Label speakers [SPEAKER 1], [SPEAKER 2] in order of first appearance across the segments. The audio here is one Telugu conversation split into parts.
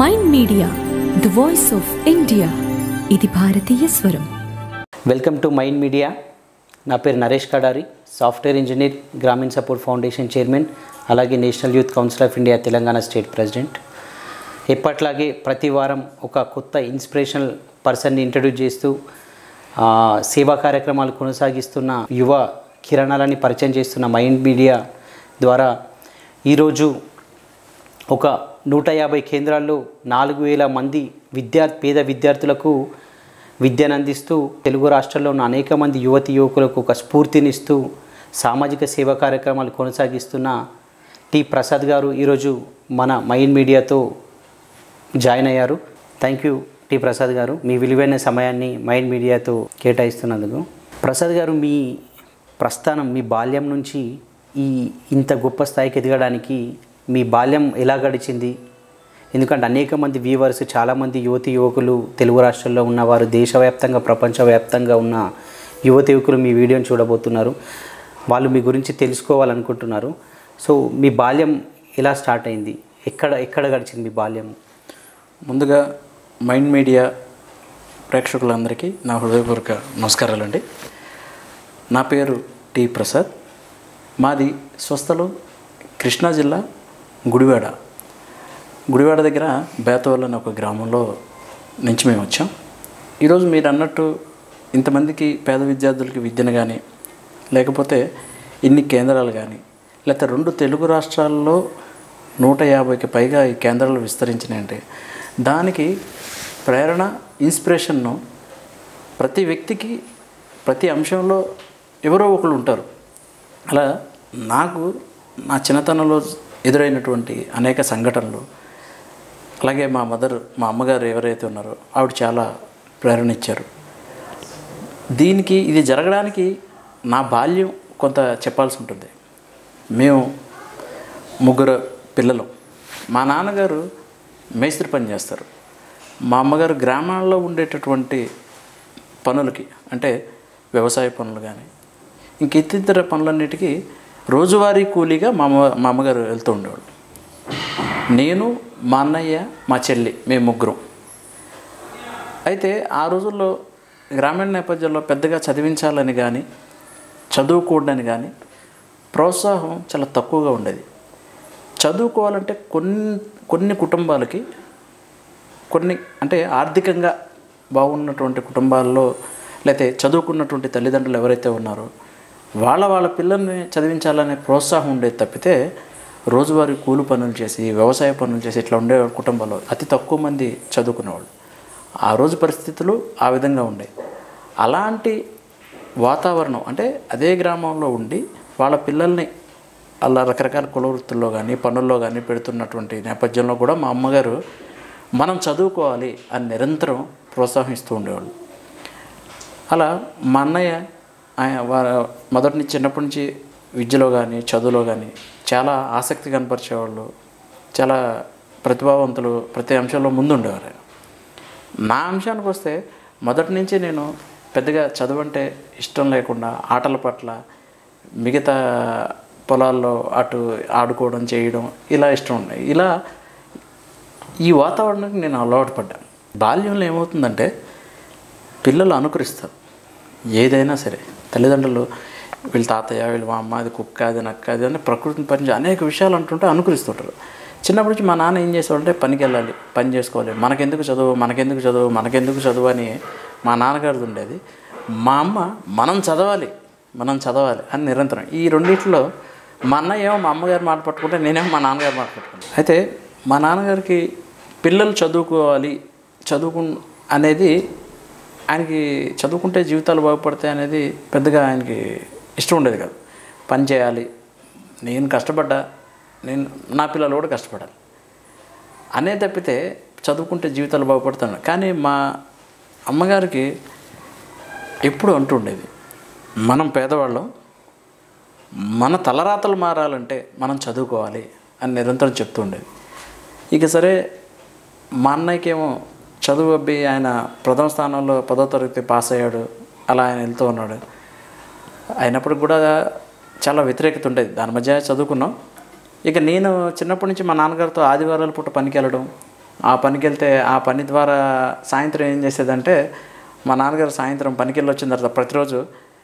[SPEAKER 1] Mind media the voice of India ఇది భారతీయ స్వరం
[SPEAKER 2] వెల్కమ్ టు మైండ్ మీడియా నా పేరు నరేష్ కడారి సాఫ్ట్వేర్ ఇంజనీర్ గ్రామీణ సపోర్ట్ ఫౌండేషన్ చైర్మన్ అలాగే national youth council of India Telangana state president ఎప్పట్లాగే ప్రతి వారం ఒక కొత్త ఇన్స్పిరేషనల్ పర్సన్ని ఇంట్రడ్యూస్ చేస్తూ ఆ, సేవా కార్యక్రమాలు కొనసాగిస్తున్న యువ కిరణాలని పరిచయం చేస్తున్న మైండ్ మీడియా ద్వారా ఈరోజు ఒక నూట యాభై కేంద్రాల్లో నాలుగు వేల మంది విద్యా పేద విద్యార్థులకు విద్యను అందిస్తూ తెలుగు రాష్ట్రాల్లో ఉన్న అనేక మంది యువతి యువకులకు ఒక స్ఫూర్తినిస్తూ సామాజిక సేవా కార్యక్రమాలు కొనసాగిస్తున్న టి ప్రసాద్ గారు ఈరోజు మన మైండ్ మీడియాతో జాయిన్ అయ్యారు థ్యాంక్ యూ టి ప్రసాద్ గారు మీ విలువైన సమయాన్ని మైండ్ మీడియాతో కేటాయిస్తున్నందుకు ప్రసాద్ గారు మీ ప్రస్థానం మీ బాల్యం నుంచి ఈ ఇంత గొప్ప స్థాయికి ఎదగడానికి మీ బాల్యం ఎలా గడిచింది ఎందుకంటే అనేక మంది వ్యూవర్స్ చాలామంది యువతి యువకులు తెలుగు రాష్ట్రాల్లో ఉన్నవారు దేశవ్యాప్తంగా ప్రపంచవ్యాప్తంగా ఉన్న యువతి యువకులు మీ వీడియోని చూడబోతున్నారు వాళ్ళు మీ గురించి తెలుసుకోవాలనుకుంటున్నారు సో మీ బాల్యం ఎలా స్టార్ట్ అయింది ఎక్కడ ఎక్కడ గడిచింది మీ బాల్యం
[SPEAKER 3] ముందుగా మైండ్ మీడియా ప్రేక్షకులందరికీ నా హృదయపూర్వక నమస్కారాలండి నా పేరు టి ప్రసాద్ మాది స్వస్థలం కృష్ణా జిల్లా గుడివాడ గుడివాడ దగ్గర బేతవల్ అనే ఒక గ్రామంలో నుంచి మేము వచ్చాం ఈరోజు మీరు అన్నట్టు ఇంతమందికి పేద విద్యార్థులకి విద్యను కానీ లేకపోతే ఇన్ని కేంద్రాలు కానీ లేకపోతే రెండు తెలుగు రాష్ట్రాల్లో నూట యాభైకి పైగా ఈ కేంద్రాలు విస్తరించినాయంటే దానికి ప్రేరణ ఇన్స్పిరేషన్ను ప్రతి వ్యక్తికి ప్రతి అంశంలో ఎవరో ఒకరు ఉంటారు అలా నాకు నా చిన్నతనంలో ఎదురైనటువంటి అనేక సంఘటనలు అలాగే మా మదర్ మా అమ్మగారు ఎవరైతే ఉన్నారో ఆవిడ చాలా ప్రేరణ ఇచ్చారు దీనికి ఇది జరగడానికి నా బాల్యం కొంత చెప్పాల్సి ఉంటుంది మేము ముగ్గురు పిల్లలు మా నాన్నగారు మేస్త్రి పని చేస్తారు మా అమ్మగారు గ్రామాల్లో ఉండేటటువంటి పనులకి అంటే వ్యవసాయ పనులు కానీ ఇంక ఇతర పనులన్నిటికీ రోజువారీ కూలీగా మా అమ్మ మా అమ్మగారు వెళ్తూ ఉండేవాళ్ళు నేను మా అన్నయ్య మా చెల్లి మేము ముగ్గురం అయితే ఆ రోజుల్లో గ్రామీణ నేపథ్యంలో పెద్దగా చదివించాలని కానీ చదువుకోవడానికి కానీ ప్రోత్సాహం చాలా తక్కువగా ఉండేది చదువుకోవాలంటే కొన్ని కొన్ని కుటుంబాలకి కొన్ని అంటే ఆర్థికంగా బాగున్నటువంటి కుటుంబాల్లో లేకపోతే చదువుకున్నటువంటి తల్లిదండ్రులు ఎవరైతే ఉన్నారో వాళ్ళ వాళ్ళ పిల్లల్ని చదివించాలనే ప్రోత్సాహం ఉండేది తప్పితే రోజువారీ కూలి పనులు చేసి వ్యవసాయ పనులు చేసి ఇట్లా ఉండే కుటుంబాల్లో అతి తక్కువ మంది చదువుకునేవాళ్ళు ఆ రోజు పరిస్థితులు ఆ విధంగా ఉండే అలాంటి వాతావరణం అంటే అదే గ్రామంలో ఉండి వాళ్ళ పిల్లల్ని అలా రకరకాల కుల వృత్తుల్లో కానీ పనుల్లో కానీ పెడుతున్నటువంటి నేపథ్యంలో కూడా మా అమ్మగారు మనం చదువుకోవాలి అని నిరంతరం ప్రోత్సహిస్తూ ఉండేవాళ్ళు అలా మా అన్నయ్య ఆయన వారు మొదటి నుంచి చిన్నప్పటి నుంచి విద్యలో కానీ చదువులో కానీ చాలా ఆసక్తి కనపరిచేవాళ్ళు చాలా ప్రతిభావంతులు ప్రతి అంశంలో ముందుండేవారు ఆయన నా అంశానికి వస్తే మొదటి నుంచి నేను పెద్దగా చదువంటే ఇష్టం లేకుండా ఆటల పట్ల మిగతా పొలాల్లో అటు ఆడుకోవడం చేయడం ఇలా ఇష్టం ఉన్నాయి ఇలా ఈ వాతావరణానికి నేను అలవాటు పడ్డాను బాల్యంలో ఏమవుతుందంటే పిల్లలు అనుకరిస్తారు ఏదైనా సరే తల్లిదండ్రులు వీళ్ళ తాతయ్య వీళ్ళ మా అమ్మ అది కుక్క అది నక్క అది అని ప్రకృతిని పని అనేక విషయాలు అంటుంటే అనుకరిస్తుంటారు చిన్నప్పటి నుంచి మా నాన్న ఏం చేసేవాడంటే పనికి వెళ్ళాలి పని చేసుకోవాలి మనకెందుకు చదువు మనకెందుకు చదువు మనకెందుకు చదువు అని మా నాన్నగారిది ఉండేది మా అమ్మ మనం చదవాలి మనం చదవాలి అని నిరంతరం ఈ రెండిట్లో మా అన్నయ్య ఏమో మా అమ్మగారు మాట పట్టుకుంటే నేనేమో మా నాన్నగారు మాట పట్టుకుంటాను అయితే మా నాన్నగారికి పిల్లలు చదువుకోవాలి చదువుకు అనేది ఆయనకి చదువుకుంటే జీవితాలు బాగుపడతాయి అనేది పెద్దగా ఆయనకి ఇష్టం ఉండేది కాదు పని చేయాలి నేను కష్టపడ్డా నేను నా పిల్లలు కూడా కష్టపడాలి అనే తప్పితే చదువుకుంటే జీవితాలు బాగుపడతాను కానీ మా అమ్మగారికి ఎప్పుడు అంటుండేది మనం పేదవాళ్ళం మన తలరాతలు మారాలంటే మనం చదువుకోవాలి అని నిరంతరం చెప్తూ ఉండేది ఇక సరే మా అన్నయ్యకేమో చదువు అబ్బి ఆయన ప్రథమ స్థానంలో పదో తరగతి పాస్ అయ్యాడు అలా ఆయన వెళ్తూ ఉన్నాడు అయినప్పుడు కూడా చాలా వ్యతిరేకత ఉండేది దాని మధ్య చదువుకున్నాం ఇక నేను చిన్నప్పటి నుంచి మా నాన్నగారితో ఆదివారాల పూట పనికి వెళ్ళడం ఆ పనికి వెళ్తే ఆ పని ద్వారా సాయంత్రం ఏం చేసేదంటే మా నాన్నగారు సాయంత్రం పనికి వెళ్ళి వచ్చిన తర్వాత ప్రతిరోజు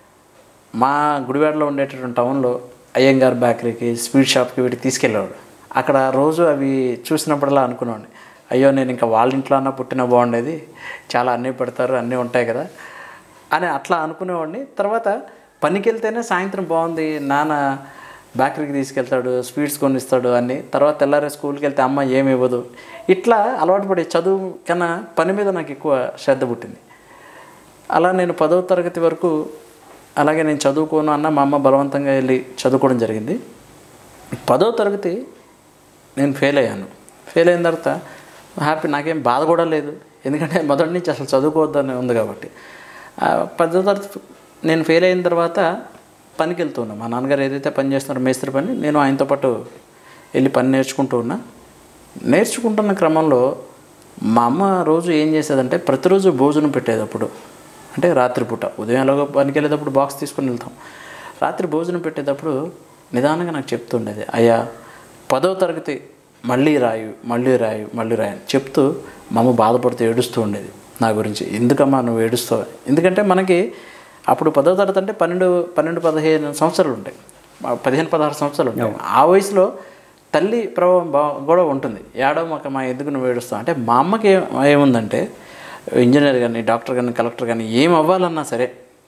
[SPEAKER 3] మా గుడివాడలో ఉండేటటువంటి టౌన్లో అయ్యంగార్ బేకరీకి స్వీట్ షాప్కి వీటికి తీసుకెళ్ళేవాడు అక్కడ రోజు అవి చూసినప్పుడల్లా అనుకునేవాడిని అయ్యో నేను ఇంకా వాళ్ళ ఇంట్లో అన్న పుట్టిన బాగుండేది చాలా అన్నీ పెడతారు అన్నీ ఉంటాయి కదా అని అట్లా అనుకునేవాడిని తర్వాత పనికి వెళ్తేనే సాయంత్రం బాగుంది నాన్న బేకరీకి తీసుకెళ్తాడు స్వీట్స్ కొనిస్తాడు అన్ని తర్వాత తెల్లారే స్కూల్కి వెళ్తే అమ్మ ఏమి ఇవ్వదు ఇట్లా అలవాటు పడే చదువు కన్నా పని మీద నాకు ఎక్కువ శ్రద్ధ పుట్టింది అలా నేను పదవ తరగతి వరకు అలాగే నేను చదువుకోను అన్న మా అమ్మ బలవంతంగా వెళ్ళి చదువుకోవడం జరిగింది పదవ తరగతి నేను ఫెయిల్ అయ్యాను ఫెయిల్ అయిన తర్వాత హ్యాపీ నాకేం బాధ కూడా లేదు ఎందుకంటే మొదటి నుంచి అసలు చదువుకోవద్దని ఉంది కాబట్టి ఆ, పదవ తరగతి నేను ఫెయిల్ అయిన తర్వాత పనికి వెళ్తున్నా మా నాన్నగారు ఏదైతే పని చేస్తున్నారో మేస్త్రి పని నేను ఆయనతో పాటు వెళ్ళి పని నేర్చుకుంటూ ఉన్నా నేర్చుకుంటున్న క్రమంలో మా అమ్మ రోజు ఏం చేసేదంటే ప్రతిరోజు భోజనం పెట్టేది అప్పుడు అంటే రాత్రిపూట ఉదయం ఎలాగో పనికి వెళ్ళేటప్పుడు బాక్స్ తీసుకొని వెళ్తాం రాత్రి భోజనం పెట్టేటప్పుడు నిదానంగా నాకు చెప్తుండేది అయ్యా పదో తరగతి మళ్ళీ రాయు మళ్ళీ రాయు మళ్ళీ రాయు అని చెప్తూ మా అమ్మ బాధపడుతూ ఏడుస్తూ ఉండేది నా గురించి ఎందుకమ్మా నువ్వు ఏడుస్తావు ఎందుకంటే మనకి అప్పుడు పదో తరగతి అంటే పన్నెండు పన్నెండు పదిహేను సంవత్సరాలు ఉంటాయి ఆ పదిహేను పదహారు సంవత్సరాలు ఉంటాయి ఆ వయసులో తల్లి ప్రభావం బా కూడా ఉంటుంది ఏడవ మాకు మా ఎందుకు నువ్వు ఏడుస్తావు అంటే మా అమ్మకి ఏం ఏముందంటే ఇంజనీర్ కానీ డాక్టర్ కానీ కలెక్టర్ కానీ ఏం అవ్వాలన్నా సరే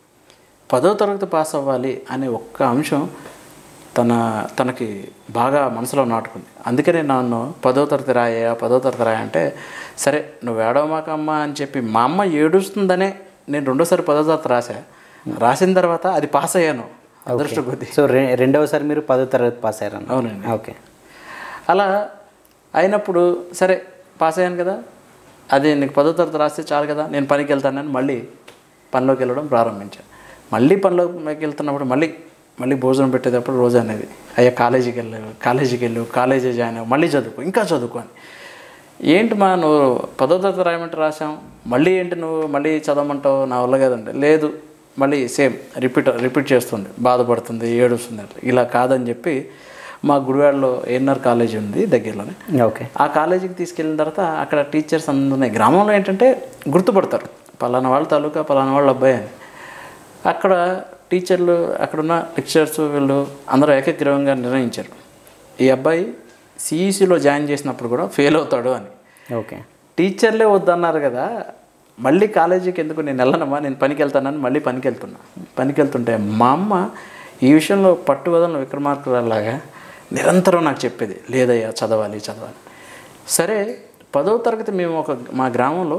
[SPEAKER 3] పదో తరగతి పాస్ అవ్వాలి అనే ఒక్క అంశం తన తనకి బాగా మనసులో నాటుకుంది అందుకనే నన్ను పదో తరగతి రాయా పదో తరగతి రాయ అంటే సరే నువ్వు ఏడవమాకమ్మ అని చెప్పి మా అమ్మ ఏడుస్తుందనే నేను రెండోసారి పదో తరగతి రాసా రాసిన తర్వాత అది పాస్ అయ్యాను అదృష్ట కొద్ది
[SPEAKER 2] సో రె రెండవసారి మీరు పదో తరగతి పాస్ అయ్యారన్న
[SPEAKER 3] అవునండి
[SPEAKER 2] ఓకే
[SPEAKER 3] అలా అయినప్పుడు సరే పాస్ అయ్యాను కదా అదే నీకు పదో తరగతి రాస్తే చాలు కదా నేను పనికి వెళ్తానని మళ్ళీ పనిలోకి వెళ్ళడం ప్రారంభించాను మళ్ళీ పనిలోకి వెళ్తున్నప్పుడు మళ్ళీ మళ్ళీ భోజనం పెట్టేటప్పుడు రోజు అనేది అయ్యా కాలేజీకి వెళ్ళావు కాలేజీకి వెళ్ళు కాలేజీ జాయిన్ అవ్వు మళ్ళీ చదువుకో ఇంకా చదువుకో అని ఏంటి మా నువ్వు పదో తరగతి రాయమంటే రాసాం మళ్ళీ ఏంటి నువ్వు మళ్ళీ చదవమంటావు నా వల్ల కదండి లేదు మళ్ళీ సేమ్ రిపీట్ రిపీట్ చేస్తుంది బాధపడుతుంది ఏడుస్తుంది అట్లా ఇలా కాదని చెప్పి మా గుడివాడలో ఏఎన్ఆర్ కాలేజీ ఉంది దగ్గరలోనే
[SPEAKER 2] ఓకే
[SPEAKER 3] ఆ కాలేజీకి తీసుకెళ్ళిన తర్వాత అక్కడ టీచర్స్ అందరూ ఉన్నాయి గ్రామంలో ఏంటంటే గుర్తుపడతారు పలానా వాళ్ళ తాలూకా పలానా వాళ్ళ అబ్బాయి అని అక్కడ టీచర్లు అక్కడున్న లెక్చరర్స్ వీళ్ళు అందరూ ఏకగ్రీవంగా నిర్ణయించారు ఈ అబ్బాయి సిఈసిలో జాయిన్ చేసినప్పుడు కూడా ఫెయిల్ అవుతాడు అని
[SPEAKER 2] ఓకే
[SPEAKER 3] టీచర్లే వద్దన్నారు కదా మళ్ళీ కాలేజీకి ఎందుకు నేను వెళ్ళనమ్మా నేను పనికి వెళ్తానని మళ్ళీ పనికి వెళ్తున్నా పనికి వెళ్తుంటే మా అమ్మ ఈ విషయంలో పట్టు వదలను విక్రమార్కులాగా నిరంతరం నాకు చెప్పేది లేదయ్యా చదవాలి చదవాలి సరే పదవ తరగతి మేము ఒక మా గ్రామంలో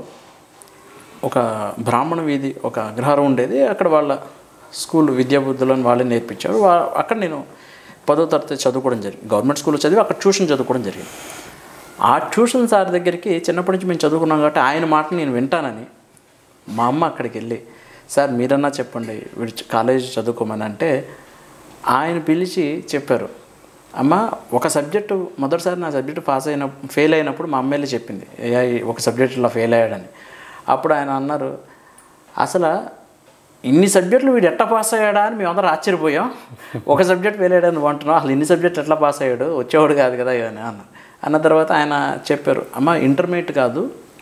[SPEAKER 3] ఒక బ్రాహ్మణ వీధి ఒక అగ్రహారం ఉండేది అక్కడ వాళ్ళ స్కూల్ విద్యాబుద్ధులను వాళ్ళే నేర్పించారు వా అక్కడ నేను పదో తరగతి చదువుకోవడం జరిగింది గవర్నమెంట్ స్కూల్లో చదివి అక్కడ ట్యూషన్ చదువుకోవడం జరిగింది ఆ ట్యూషన్ సార్ దగ్గరికి చిన్నప్పటి నుంచి మేము చదువుకున్నాం కాబట్టి ఆయన మాట నేను వింటానని మా అమ్మ అక్కడికి వెళ్ళి సార్ మీరన్నా చెప్పండి వీడు కాలేజీ చదువుకోమని అంటే ఆయన పిలిచి చెప్పారు అమ్మ ఒక సబ్జెక్టు మొదటిసారి నా సబ్జెక్టు పాస్ అయిన ఫెయిల్ అయినప్పుడు మా అమ్మ వెళ్ళి చెప్పింది "అయ్యా, ఈ ఒక సబ్జెక్ట్ ఇలా ఫెయిల్ అయ్యాడని అప్పుడు ఆయన అన్నారు అసలు ఇన్ని సబ్జెక్టులు వీడు ఎట్లా పాస్ అయ్యాడా అని మేము అందరూ ఆశ్చర్యపోయాం ఒక సబ్జెక్ట్ ఫెయిల్ అయ్యాడని నువ్వు అంటున్నావు అసలు ఇన్ని సబ్జెక్ట్ ఎట్లా పాస్ అయ్యాడు వచ్చేవాడు కాదు కదా అని అన్న అన్న తర్వాత ఆయన చెప్పారు అమ్మ ఇంటర్మీడియట్ కాదు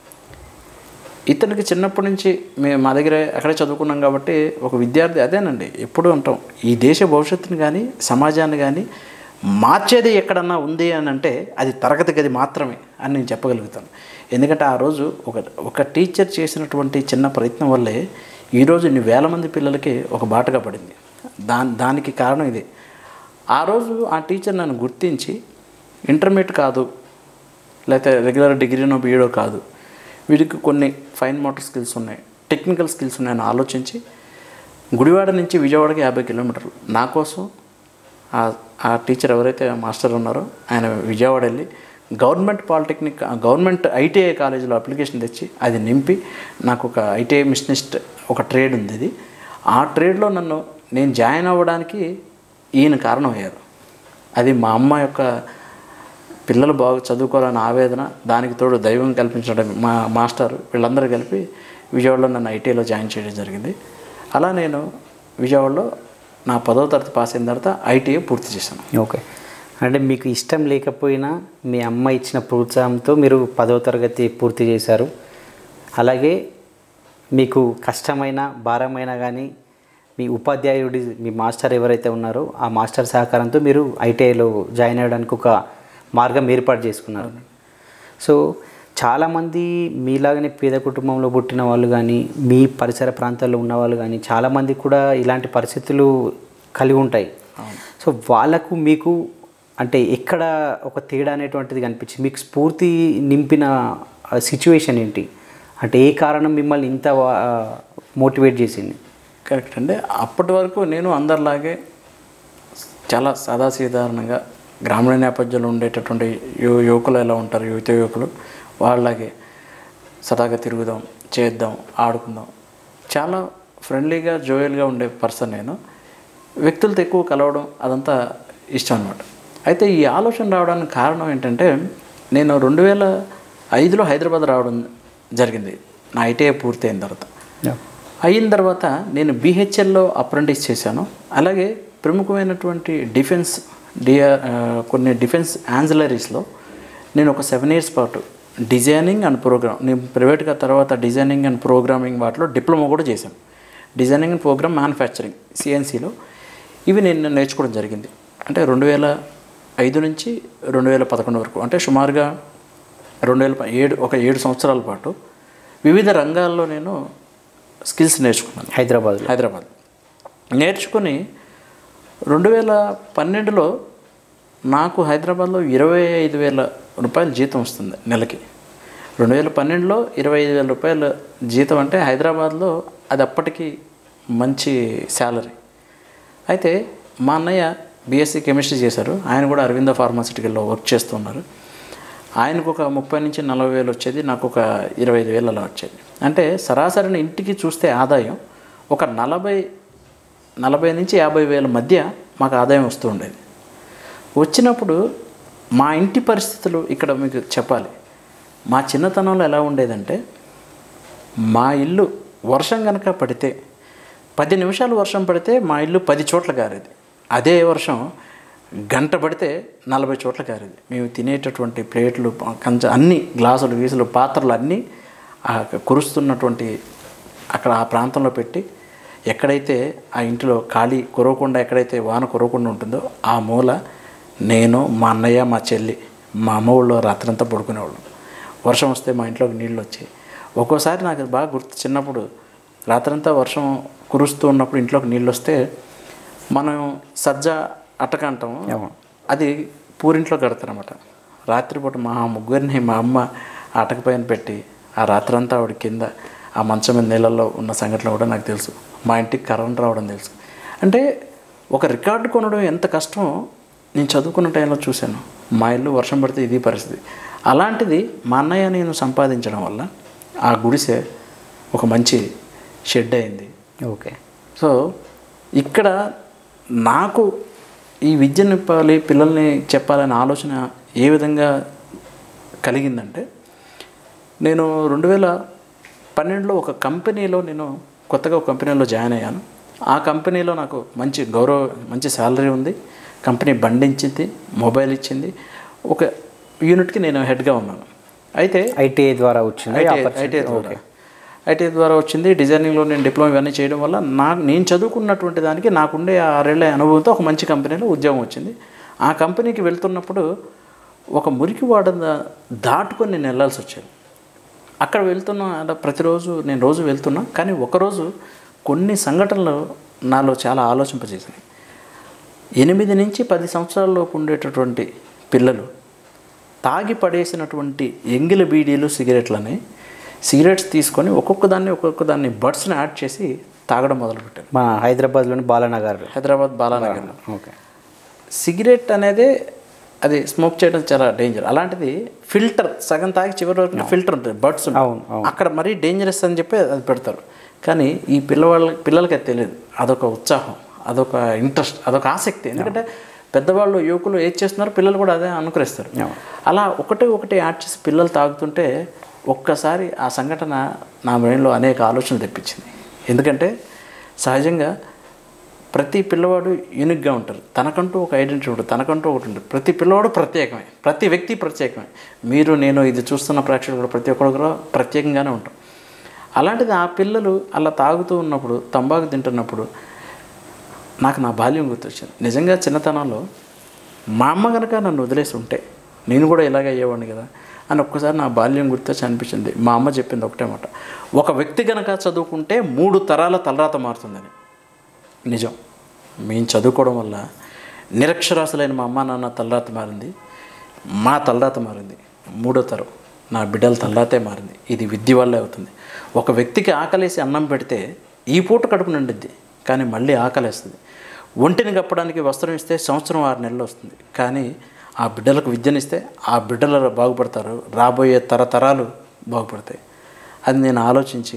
[SPEAKER 3] ఇతనికి చిన్నప్పటి నుంచి మేము మా దగ్గర అక్కడే చదువుకున్నాం కాబట్టి ఒక విద్యార్థి అదేనండి ఎప్పుడు అంటాం ఈ దేశ భవిష్యత్తుని కానీ సమాజాన్ని కానీ మార్చేది ఎక్కడన్నా ఉంది అని అంటే అది తరగతి గది మాత్రమే అని నేను చెప్పగలుగుతాను ఎందుకంటే ఆ రోజు ఒక ఒక టీచర్ చేసినటువంటి చిన్న ప్రయత్నం వల్లే ఈరోజు ఇన్ని వేల మంది పిల్లలకి ఒక బాటగా పడింది దాని దానికి కారణం ఇదే ఆ రోజు ఆ టీచర్ నన్ను గుర్తించి ఇంటర్మీడియట్ కాదు లేకపోతే రెగ్యులర్ డిగ్రీనో బీఈడో కాదు వీడికి కొన్ని ఫైన్ మోటార్ స్కిల్స్ ఉన్నాయి టెక్నికల్ స్కిల్స్ ఉన్నాయని ఆలోచించి గుడివాడ నుంచి విజయవాడకి యాభై కిలోమీటర్లు నా కోసం ఆ ఆ టీచర్ ఎవరైతే మాస్టర్ ఉన్నారో ఆయన విజయవాడ వెళ్ళి గవర్నమెంట్ పాలిటెక్నిక్ గవర్నమెంట్ ఐటీఐ కాలేజీలో అప్లికేషన్ తెచ్చి అది నింపి నాకు ఒక ఐటీఐ మిషనిస్ట్ ఒక ట్రేడ్ ఉంది ఇది ఆ ట్రేడ్లో నన్ను నేను జాయిన్ అవ్వడానికి ఈయన కారణమయ్యారు అది మా అమ్మ యొక్క పిల్లలు బాగా చదువుకోవాలని ఆవేదన దానికి తోడు దైవం కల్పించడం మా మాస్టర్ వీళ్ళందరూ కలిపి విజయవాడలో నన్ను ఐటీఐలో జాయిన్ చేయడం జరిగింది అలా నేను విజయవాడలో నా పదవ తరగతి పాస్ అయిన తర్వాత ఐటీఐ పూర్తి చేశాను
[SPEAKER 2] ఓకే అంటే మీకు ఇష్టం లేకపోయినా మీ అమ్మ ఇచ్చిన ప్రోత్సాహంతో మీరు పదవ తరగతి పూర్తి చేశారు అలాగే మీకు కష్టమైన భారమైన కానీ మీ ఉపాధ్యాయుడి మీ మాస్టర్ ఎవరైతే ఉన్నారో ఆ మాస్టర్ సహకారంతో మీరు ఐటీఐలో జాయిన్ అయ్యడానికి ఒక మార్గం ఏర్పాటు చేసుకున్నారు సో చాలామంది మీలాగనే పేద కుటుంబంలో పుట్టిన వాళ్ళు కానీ మీ పరిసర ప్రాంతాల్లో ఉన్న వాళ్ళు కానీ చాలామంది కూడా ఇలాంటి పరిస్థితులు కలిగి ఉంటాయి సో వాళ్ళకు మీకు అంటే ఎక్కడ ఒక తేడా అనేటువంటిది కనిపించింది మీకు స్ఫూర్తి నింపిన సిచ్యువేషన్ ఏంటి అంటే ఏ కారణం మిమ్మల్ని ఇంత మోటివేట్ చేసింది
[SPEAKER 3] కరెక్ట్ అండి అప్పటి వరకు నేను అందరిలాగే చాలా సాదాసీదారణంగా గ్రామీణ నేపథ్యంలో ఉండేటటువంటి యు యువకులు ఎలా ఉంటారు యువత యువకులు వాళ్ళలాగే సరదాగా తిరుగుదాం చేద్దాం ఆడుకుందాం చాలా ఫ్రెండ్లీగా జోయల్గా ఉండే పర్సన్ నేను వ్యక్తులతో ఎక్కువ కలవడం అదంతా ఇష్టం అనమాట అయితే ఈ ఆలోచన రావడానికి కారణం ఏంటంటే నేను రెండు వేల ఐదులో హైదరాబాద్ రావడం జరిగింది నా ఐటీఐ పూర్తయిన తర్వాత అయిన తర్వాత నేను బీహెచ్ఎల్లో అప్రెంటిస్ చేశాను అలాగే ప్రముఖమైనటువంటి డిఫెన్స్ డిఆర్ కొన్ని డిఫెన్స్ యాన్జిలరీస్లో నేను ఒక సెవెన్ ఇయర్స్ పాటు డిజైనింగ్ అండ్ ప్రోగ్రామ్ నేను ప్రైవేట్గా తర్వాత డిజైనింగ్ అండ్ ప్రోగ్రామింగ్ వాటిలో డిప్లొమా కూడా చేశాను డిజైనింగ్ అండ్ ప్రోగ్రామ్ మ్యానుఫ్యాక్చరింగ్ సిఎన్సిలో ఇవి నేను నేర్చుకోవడం జరిగింది అంటే రెండు వేల ఐదు నుంచి రెండు వేల పదకొండు వరకు అంటే సుమారుగా రెండు వేల ఏడు ఒక ఏడు సంవత్సరాల పాటు వివిధ రంగాల్లో నేను స్కిల్స్ నేర్చుకున్నాను
[SPEAKER 2] హైదరాబాద్లో
[SPEAKER 3] హైదరాబాద్ నేర్చుకుని రెండు వేల పన్నెండులో నాకు హైదరాబాద్లో ఇరవై ఐదు వేల రూపాయల జీతం వస్తుంది నెలకి రెండు వేల పన్నెండులో ఇరవై ఐదు వేల రూపాయల జీతం అంటే హైదరాబాద్లో అది అప్పటికి మంచి శాలరీ అయితే మా అన్నయ్య బీఎస్సీ కెమిస్ట్రీ చేశారు ఆయన కూడా అరవింద ఫార్మాసిటికల్లో వర్క్ చేస్తున్నారు ఆయనకు ఒక ముప్పై నుంచి నలభై వేలు వచ్చేది నాకు ఒక ఇరవై ఐదు వేలు అలా వచ్చేది అంటే సరాసరిని ఇంటికి చూస్తే ఆదాయం ఒక నలభై నలభై నుంచి యాభై వేల మధ్య మాకు ఆదాయం వస్తూ ఉండేది వచ్చినప్పుడు మా ఇంటి పరిస్థితులు ఇక్కడ మీకు చెప్పాలి మా చిన్నతనంలో ఎలా ఉండేదంటే మా ఇల్లు వర్షం కనుక పడితే పది నిమిషాలు వర్షం పడితే మా ఇల్లు పది చోట్ల కారేది అదే వర్షం గంట పడితే నలభై చోట్ల కారేది మేము తినేటటువంటి ప్లేట్లు కంచ అన్ని గ్లాసులు గీసులు పాత్రలు అన్నీ ఆ కురుస్తున్నటువంటి అక్కడ ఆ ప్రాంతంలో పెట్టి ఎక్కడైతే ఆ ఇంటిలో ఖాళీ కురవకుండా ఎక్కడైతే వాన కురవకుండా ఉంటుందో ఆ మూల నేను మా అన్నయ్య మా చెల్లి మా అమ్మ ఊళ్ళో రాత్రంతా పడుకునేవాళ్ళం వర్షం వస్తే మా ఇంట్లోకి నీళ్ళు వచ్చాయి ఒక్కోసారి నాకు అది బాగా గుర్తు చిన్నప్పుడు రాత్రంతా వర్షం కురుస్తూ ఉన్నప్పుడు ఇంట్లోకి నీళ్ళు వస్తే మనం సజ్జ అట్టక అంటాము అది పూరింట్లో కడతారన్నమాట రాత్రిపూట మా ముగ్గురిని మా అమ్మ ఆ అటక పైన పెట్టి ఆ రాత్రంతా ఆవిడ కింద ఆ మంచం మీద నీళ్ళల్లో ఉన్న సంఘటన కూడా నాకు తెలుసు మా ఇంటికి కరెంట్ రావడం తెలుసు అంటే ఒక రికార్డు కొనడం ఎంత కష్టమో నేను చదువుకున్న టైంలో చూశాను మా ఇల్లు వర్షం పడితే ఇది పరిస్థితి అలాంటిది మా అన్నయ్య నేను సంపాదించడం వల్ల ఆ గుడిసె ఒక మంచి షెడ్ అయింది
[SPEAKER 2] ఓకే
[SPEAKER 3] సో ఇక్కడ నాకు ఈ విద్యను ఇవ్వాలి పిల్లల్ని చెప్పాలనే ఆలోచన ఏ విధంగా కలిగిందంటే నేను రెండు వేల పన్నెండులో ఒక కంపెనీలో నేను కొత్తగా ఒక కంపెనీలో జాయిన్ అయ్యాను ఆ కంపెనీలో నాకు మంచి గౌరవ మంచి శాలరీ ఉంది కంపెనీ బండి ఇచ్చింది మొబైల్ ఇచ్చింది ఒక యూనిట్కి నేను హెడ్గా ఉన్నాను అయితే
[SPEAKER 2] ఐటీఐ ద్వారా వచ్చింది
[SPEAKER 3] ఐటీఐ ద్వారా ఐటీఐ ద్వారా వచ్చింది డిజైనింగ్లో నేను డిప్లొమా ఇవన్నీ చేయడం వల్ల నా నేను చదువుకున్నటువంటి దానికి నాకుండే ఆరేళ్ల అనుభవంతో ఒక మంచి కంపెనీలో ఉద్యోగం వచ్చింది ఆ కంపెనీకి వెళ్తున్నప్పుడు ఒక మురికి వాడ దాటుకొని నేను వెళ్ళాల్సి వచ్చేది అక్కడ వెళ్తున్నా అలా ప్రతిరోజు నేను రోజు వెళ్తున్నా కానీ ఒకరోజు కొన్ని సంఘటనలు నాలో చాలా ఆలోచింపజేసినాయి ఎనిమిది నుంచి పది సంవత్సరాలలోపు ఉండేటటువంటి పిల్లలు తాగి పడేసినటువంటి ఎంగిల బీడీలు సిగరెట్లని సిగరెట్స్ తీసుకొని ఒక్కొక్క దాన్ని ఒక్కొక్క దాన్ని బడ్స్ని యాడ్ చేసి తాగడం మొదలుపెట్టారు
[SPEAKER 2] మా హైదరాబాద్లోని బాలానగర్
[SPEAKER 3] హైదరాబాద్ బాలానగర్లో
[SPEAKER 2] ఓకే
[SPEAKER 3] సిగరెట్ అనేది అది స్మోక్ చేయడం చాలా డేంజర్ అలాంటిది ఫిల్టర్ సగం తాగి చివరి వరకు ఫిల్టర్ ఉంటుంది బడ్స్
[SPEAKER 2] అవును, అవును.
[SPEAKER 3] అక్కడ మరీ డేంజరస్ అని చెప్పి అది పెడతారు కానీ ఈ పిల్లవాళ్ళ పిల్లలకి అది తెలియదు అదొక ఉత్సాహం అదొక ఇంట్రెస్ట్ అదొక ఆసక్తి ఎందుకంటే పెద్దవాళ్ళు యువకులు ఏది చేస్తున్నారో పిల్లలు కూడా అదే అనుకరిస్తారు అలా ఒకటి ఒకటి యాడ్ చేసి పిల్లలు తాగుతుంటే ఒక్కసారి ఆ సంఘటన నా బ్రెయిన్లో అనేక ఆలోచనలు తెప్పించింది ఎందుకంటే సహజంగా ప్రతి పిల్లవాడు యూనిక్గా ఉంటారు తనకంటూ ఒక ఐడెంటిటీ ఉంటుంది తనకంటూ ఒకటి ఉంటుంది ప్రతి పిల్లవాడు ప్రత్యేకమే ప్రతి వ్యక్తి ప్రత్యేకమే మీరు నేను ఇది చూస్తున్న ప్రేక్షకులు కూడా ప్రతి ఒక్కరు కూడా ప్రత్యేకంగానే ఉంటాం అలాంటిది ఆ పిల్లలు అలా తాగుతూ ఉన్నప్పుడు తంబాకు తింటున్నప్పుడు నాకు నా బాల్యం గుర్తొచ్చింది నిజంగా చిన్నతనంలో మా అమ్మ కనుక నన్ను వదిలేసి ఉంటే నేను కూడా ఇలాగే అయ్యేవాడిని కదా అని ఒక్కసారి నా బాల్యం గుర్తొచ్చి అనిపించింది మా అమ్మ చెప్పింది ఒకటే మాట ఒక వ్యక్తి కనుక చదువుకుంటే మూడు తరాల తలరాత మారుతుందని నిజం మేము చదువుకోవడం వల్ల నిరక్షరాస్యులైన మా అమ్మ నాన్న తలరాత మారింది మా తలరాత మారింది మూడో తరం నా బిడ్డల తలరాతే మారింది ఇది విద్య వల్లే అవుతుంది ఒక వ్యక్తికి ఆకలేసి అన్నం పెడితే ఈ పూట కడుపు నిండిద్ది కానీ మళ్ళీ ఆకలేస్తుంది ఒంటిని కప్పడానికి వస్త్రం ఇస్తే సంవత్సరం ఆరు నెలలు వస్తుంది కానీ ఆ బిడ్డలకు విద్యనిస్తే ఆ బిడ్డలు బాగుపడతారు రాబోయే తరతరాలు బాగుపడతాయి అది నేను ఆలోచించి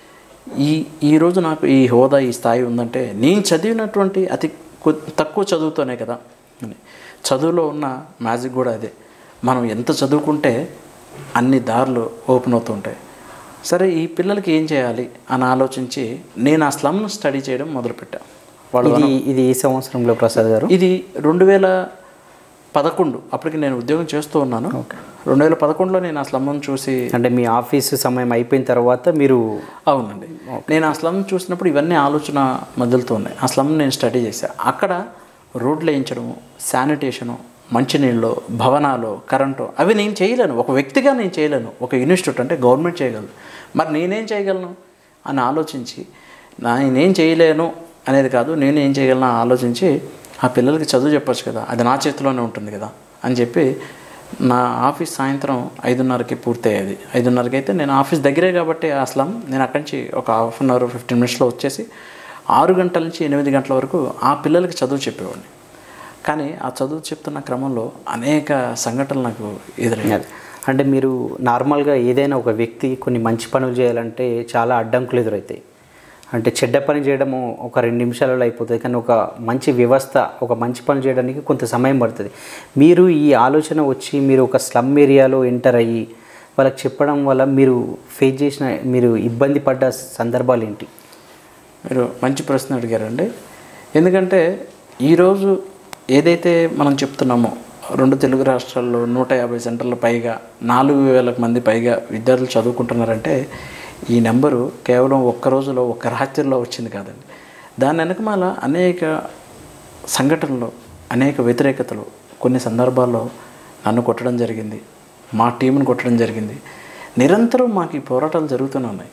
[SPEAKER 3] ఈ ఈరోజు నాకు ఈ హోదా ఈ స్థాయి ఉందంటే నేను చదివినటువంటి అతి కొ- తక్కువ చదువుతోనే కదా అని చదువులో ఉన్న మ్యాజిక్ కూడా అదే మనం ఎంత చదువుకుంటే అన్ని దారులు ఓపెన్ అవుతూ ఉంటాయి సరే ఈ పిల్లలకి ఏం చేయాలి అని ఆలోచించి నేను ఆ స్లమ్ను స్టడీ చేయడం మొదలుపెట్టా వాళ్ళు
[SPEAKER 2] ఇది ఇది ఏ సంవత్సరంలో ప్రసాద్ గారు
[SPEAKER 3] ఇది రెండు వేల పదకొండు అప్పటికి నేను ఉద్యోగం చేస్తూ ఉన్నాను రెండు వేల పదకొండులో నేను ఆ స్లమ్ను చూసి
[SPEAKER 2] అంటే మీ ఆఫీసు సమయం అయిపోయిన తర్వాత మీరు
[SPEAKER 3] అవునండి నేను ఆ స్లమ్ చూసినప్పుడు ఇవన్నీ ఆలోచన మధ్యలతో ఉన్నాయి ఆ స్లమ్ నేను స్టడీ చేశా అక్కడ రోడ్లు వేయించడము శానిటేషను మంచినీళ్ళు భవనాలు కరెంటు అవి నేను చేయలేను ఒక వ్యక్తిగా నేను చేయలేను ఒక ఇన్స్టిట్యూట్ అంటే గవర్నమెంట్ చేయగలదు మరి నేనేం చేయగలను అని ఆలోచించి నా నేనేం చేయలేను అనేది కాదు నేను ఏం చేయగలను అని ఆలోచించి ఆ పిల్లలకి చదువు చెప్పొచ్చు కదా అది నా చేతిలోనే ఉంటుంది కదా అని చెప్పి నా ఆఫీస్ సాయంత్రం ఐదున్నరకి పూర్తయ్యేది ఐదున్నరకి అయితే నేను ఆఫీస్ దగ్గరే కాబట్టి అసలు నేను అక్కడి నుంచి ఒక హాఫ్ అన్ అవర్ ఫిఫ్టీన్ మినిట్స్లో వచ్చేసి ఆరు గంటల నుంచి ఎనిమిది గంటల వరకు ఆ పిల్లలకి చదువు చెప్పేవాడిని కానీ ఆ చదువు చెప్తున్న క్రమంలో అనేక సంఘటనలు నాకు ఎదురయ్యాయి
[SPEAKER 2] అంటే మీరు నార్మల్గా ఏదైనా ఒక వ్యక్తి కొన్ని మంచి పనులు చేయాలంటే చాలా అడ్డంకులు ఎదురవుతాయి అంటే చెడ్డ పని చేయడము ఒక రెండు నిమిషాలలో అయిపోతుంది కానీ ఒక మంచి వ్యవస్థ ఒక మంచి పని చేయడానికి కొంత సమయం పడుతుంది మీరు ఈ ఆలోచన వచ్చి మీరు ఒక స్లమ్ ఏరియాలో ఎంటర్ అయ్యి వాళ్ళకి చెప్పడం వల్ల మీరు ఫేస్ చేసిన మీరు ఇబ్బంది పడ్డ సందర్భాలు ఏంటి
[SPEAKER 3] మీరు మంచి ప్రశ్న అడిగారండి ఎందుకంటే ఈరోజు ఏదైతే మనం చెప్తున్నామో రెండు తెలుగు రాష్ట్రాల్లో నూట యాభై సెంటర్ల పైగా నాలుగు వేలకు మంది పైగా విద్యార్థులు చదువుకుంటున్నారంటే ఈ నెంబరు కేవలం ఒక్క రోజులో ఒక్క రాత్రిలో వచ్చింది కాదండి దాని వెనకమాల అనేక సంఘటనలు అనేక వ్యతిరేకతలు కొన్ని సందర్భాల్లో నన్ను కొట్టడం జరిగింది మా టీంని కొట్టడం జరిగింది నిరంతరం మాకు ఈ పోరాటాలు జరుగుతూనే ఉన్నాయి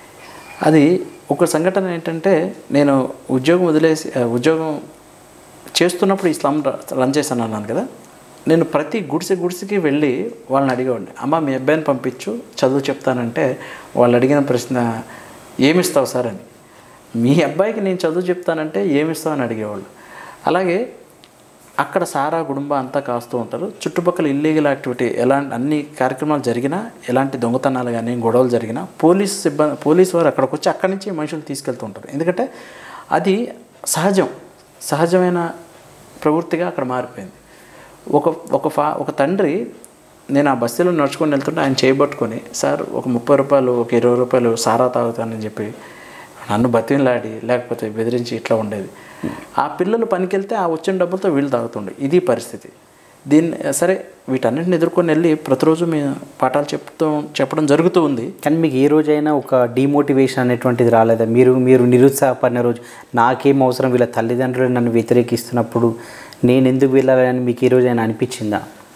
[SPEAKER 3] అది ఒక సంఘటన ఏంటంటే నేను ఉద్యోగం వదిలేసి ఆ, ఉద్యోగం చేస్తున్నప్పుడు ఈ స్లమ్ ర- రన్ చేశాను అన్నాను కదా నేను ప్రతి గుడిసె గుడిసెకి వెళ్ళి వాళ్ళని అడిగేవాడిని అమ్మ మీ అబ్బాయిని పంపించు చదువు చెప్తానంటే వాళ్ళు అడిగిన ప్రశ్న ఏమిస్తావు సార్ అని మీ అబ్బాయికి నేను చదువు చెప్తానంటే ఏమిస్తావు అని అడిగేవాళ్ళు అలాగే అక్కడ సారా గుడుంబ అంతా కాస్తూ ఉంటారు చుట్టుపక్కల ఇల్లీగల్ యాక్టివిటీ ఎలాంటి అన్ని కార్యక్రమాలు జరిగినా ఎలాంటి దొంగతనాలు కానీ గొడవలు జరిగినా పోలీస్ సిబ్బంది పోలీస్ వారు అక్కడికి వచ్చి అక్కడి నుంచి మనుషులు తీసుకెళ్తూ ఉంటారు ఎందుకంటే అది సహజం సహజమైన ప్రవృత్తిగా అక్కడ మారిపోయింది ఒక ఒక ఫా ఒక తండ్రి నేను ఆ బస్సులో నడుచుకొని వెళ్తుంటే ఆయన చేయబట్టుకొని సార్ ఒక ముప్పై రూపాయలు ఒక ఇరవై రూపాయలు సారా తాగుతానని చెప్పి నన్ను బతిలాడి లేకపోతే బెదిరించి ఇట్లా ఉండేది ఆ పిల్లలు పనికి వెళ్తే ఆ వచ్చిన డబ్బులతో వీళ్ళు తాగుతుండే ఇది పరిస్థితి దీన్ని సరే వీటన్నిటిని ఎదుర్కొని వెళ్ళి ప్రతిరోజు మేము పాఠాలు చెప్తూ చెప్పడం జరుగుతూ ఉంది
[SPEAKER 2] కానీ మీకు ఏ రోజైనా ఒక డిమోటివేషన్ అనేటువంటిది రాలేదా మీరు మీరు నిరుత్సాహపడిన రోజు నాకేం అవసరం వీళ్ళ తల్లిదండ్రులు నన్ను వ్యతిరేకిస్తున్నప్పుడు నేను ఎందుకు వెళ్ళాలని మీకు ఈ రోజైనా అనిపించిందా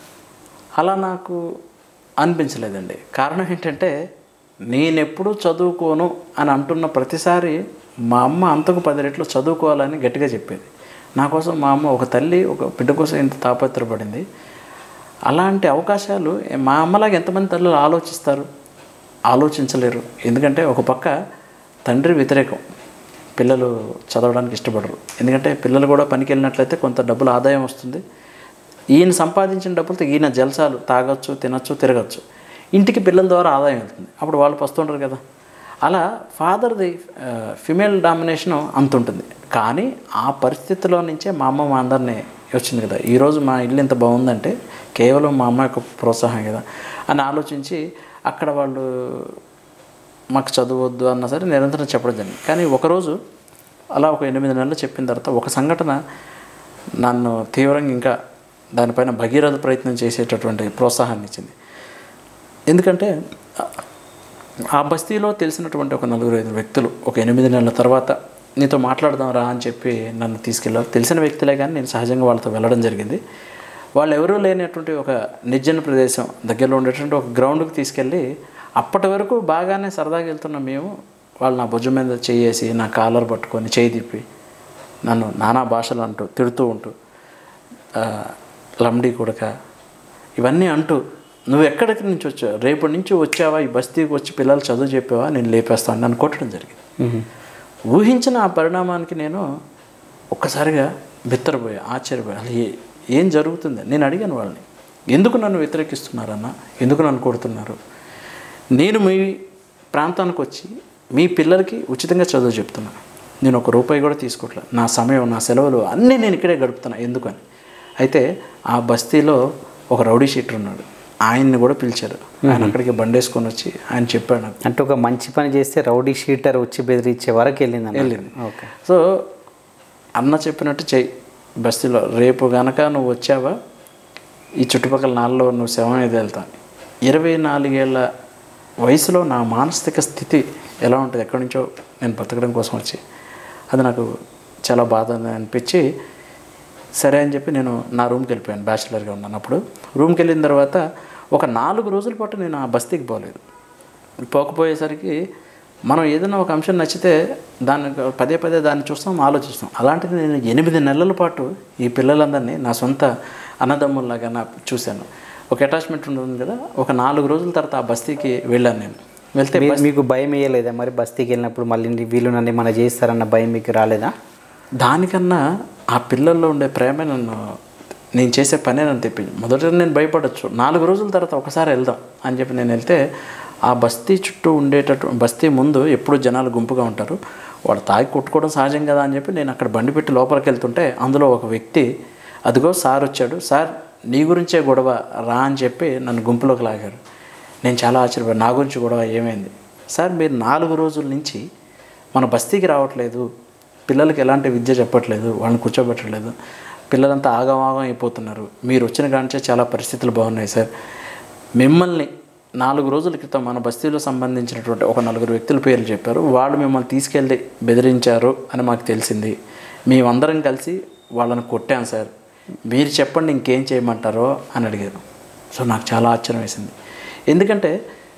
[SPEAKER 3] అలా నాకు అనిపించలేదండి కారణం ఏంటంటే నేనెప్పుడు చదువుకోను అని అంటున్న ప్రతిసారి మా అమ్మ అంతకు పది రెట్లు చదువుకోవాలని గట్టిగా చెప్పేది నా కోసం మా అమ్మ ఒక తల్లి ఒక బిడ్డ కోసం ఇంత తాపత్రపడింది అలాంటి అవకాశాలు మా అమ్మలాగా ఎంతమంది తల్లులు ఆలోచిస్తారు ఆలోచించలేరు ఎందుకంటే ఒక పక్క తండ్రి వ్యతిరేకం పిల్లలు చదవడానికి ఇష్టపడరు ఎందుకంటే పిల్లలు కూడా పనికి వెళ్ళినట్లయితే కొంత డబ్బులు ఆదాయం వస్తుంది ఈయన సంపాదించిన డబ్బులతో ఈయన జలసాలు తాగొచ్చు తినొచ్చు తిరగచ్చు ఇంటికి పిల్లల ద్వారా ఆదాయం వెళ్తుంది అప్పుడు వాళ్ళు పస్తుంటారు కదా అలా ఫాదర్ది ఫిమేల్ డామినేషన్ అంత ఉంటుంది కానీ ఆ పరిస్థితిలో నుంచే మా అమ్మ మా అందరినీ వచ్చింది కదా ఈరోజు మా ఇల్లు ఎంత బాగుందంటే కేవలం మా అమ్మ యొక్క ప్రోత్సాహం కదా అని ఆలోచించి అక్కడ వాళ్ళు మాకు చదవద్దు అన్నా సరే నిరంతరం చెప్పడం జరిగింది కానీ ఒకరోజు అలా ఒక ఎనిమిది నెలలు చెప్పిన తర్వాత ఒక సంఘటన నన్ను తీవ్రంగా ఇంకా దానిపైన భగీరథ ప్రయత్నం చేసేటటువంటి ప్రోత్సాహాన్ని ఇచ్చింది ఎందుకంటే ఆ బస్తీలో తెలిసినటువంటి ఒక నలుగురు ఐదు వ్యక్తులు ఒక ఎనిమిది నెలల తర్వాత నీతో మాట్లాడదాం రా అని చెప్పి నన్ను తీసుకెళ్ళారు తెలిసిన వ్యక్తులే కానీ నేను సహజంగా వాళ్ళతో వెళ్ళడం జరిగింది వాళ్ళు ఎవరూ లేనటువంటి ఒక నిర్జన ప్రదేశం దగ్గరలో ఉండేటువంటి ఒక గ్రౌండ్కి తీసుకెళ్ళి అప్పటి వరకు బాగానే సరదాగా వెళ్తున్న మేము వాళ్ళు నా భుజం మీద చేయేసి నా కాలర్ పట్టుకొని చేయి తిప్పి నన్ను నానా భాషలు అంటూ తిడుతూ ఉంటూ ఆ, లంబడి కొడక ఇవన్నీ అంటూ నువ్వు ఎక్కడికి నుంచి వచ్చావు రేపటి నుంచి వచ్చావా ఈ బస్తీకి వచ్చి పిల్లలు చదువు చెప్పావా నేను లేపేస్తాను నన్ను కొట్టడం జరిగింది ఊహించిన ఆ పరిణామానికి నేను ఒక్కసారిగా బిత్తరపోయా ఆశ్చర్యపోయా అసలు ఏ ఏం జరుగుతుంది నేను అడిగాను వాళ్ళని ఎందుకు నన్ను వ్యతిరేకిస్తున్నారన్న ఎందుకు నన్ను కొడుతున్నారు నేను మీ ప్రాంతానికి వచ్చి మీ పిల్లలకి ఉచితంగా చదువు చెప్తున్నాను నేను ఒక రూపాయి కూడా తీసుకోవట్లేదు నా సమయం నా సెలవులు అన్నీ నేను ఇక్కడే గడుపుతున్నా ఎందుకని అయితే ఆ బస్తీలో ఒక రౌడీ షీటర్ ఉన్నాడు ఆయన్ని కూడా పిలిచారు ఆయన అక్కడికి బండేసుకొని వచ్చి ఆయన చెప్పాడు నాకు
[SPEAKER 2] అంటే ఒక మంచి పని చేస్తే రౌడీ షీటర్ వచ్చి బెదిరించే వరకు వెళ్ళింది
[SPEAKER 3] వెళ్ళింది
[SPEAKER 2] ఓకే
[SPEAKER 3] సో అన్న చెప్పినట్టు చెయ్యి బస్తీలో రేపు గనక నువ్వు వచ్చావా ఈ చుట్టుపక్కల నాలుగులో నువ్వు శవం మీద వెళ్తాను ఇరవై నాలుగేళ్ల వయసులో నా మానసిక స్థితి ఎలా ఉంటుంది ఎక్కడి నుంచో నేను బతకడం కోసం వచ్చి అది నాకు చాలా బాధ అనిపించి సరే అని చెప్పి నేను నా రూమ్కి వెళ్ళిపోయాను బ్యాచిలర్గా ఉన్నాను అప్పుడు రూమ్కి వెళ్ళిన తర్వాత ఒక నాలుగు రోజుల పాటు నేను ఆ బస్తీకి పోలేదు పోకపోయేసరికి మనం ఏదైనా ఒక అంశం నచ్చితే దాన్ని పదే పదే దాన్ని చూస్తాం ఆలోచిస్తాం అలాంటిది నేను ఎనిమిది నెలల పాటు ఈ పిల్లలందరినీ నా సొంత అన్నదమ్ముల్లాగా నా చూశాను ఒక అటాచ్మెంట్ ఉంటుంది కదా ఒక నాలుగు రోజుల తర్వాత ఆ బస్తీకి వెళ్ళాను నేను వెళ్తే
[SPEAKER 2] మీ- మీకు భయం వేయలేదా మరి బస్తీకి వెళ్ళినప్పుడు మళ్ళీ వీళ్ళు నన్ను ఏమైనా చేస్తారన్న భయం మీకు రాలేదా
[SPEAKER 3] దానికన్నా ఆ పిల్లల్లో ఉండే ప్రేమే నన్ను నేను చేసే పనే నన్ను తెప్పింది మొదట నేను భయపడచ్చు నాలుగు రోజుల తర్వాత ఒకసారి వెళ్దాం అని చెప్పి నేను వెళ్తే ఆ బస్తీ చుట్టూ ఉండేటట్టు బస్తీ ముందు ఎప్పుడు జనాలు గుంపుగా ఉంటారు వాడు తాగి కొట్టుకోవడం సహజం కదా అని చెప్పి నేను అక్కడ బండి పెట్టి లోపలికి వెళ్తుంటే అందులో ఒక వ్యక్తి అదిగో సార్ వచ్చాడు సార్ నీ గురించే గొడవ రా అని చెప్పి నన్ను గుంపులోకి లాగారు నేను చాలా ఆశ్చర్యపోయాను నా గురించి గొడవ ఏమైంది సార్ మీరు నాలుగు రోజుల నుంచి మన బస్తీకి రావట్లేదు పిల్లలకి ఎలాంటి విద్య చెప్పట్లేదు వాళ్ళని కూర్చోబెట్టలేదు పిల్లలంతా ఆగమాగం అయిపోతున్నారు మీరు వచ్చిన కాంచే చాలా పరిస్థితులు బాగున్నాయి సార్ మిమ్మల్ని నాలుగు రోజుల క్రితం మన బస్తీలో సంబంధించినటువంటి ఒక నలుగురు వ్యక్తుల పేర్లు చెప్పారు వాళ్ళు మిమ్మల్ని తీసుకెళ్ళి బెదిరించారు అని మాకు తెలిసింది మేమందరం కలిసి వాళ్ళని కొట్టాం సార్ మీరు చెప్పండి ఇంకేం చేయమంటారో అని అడిగారు సో నాకు చాలా ఆశ్చర్యం వేసింది ఎందుకంటే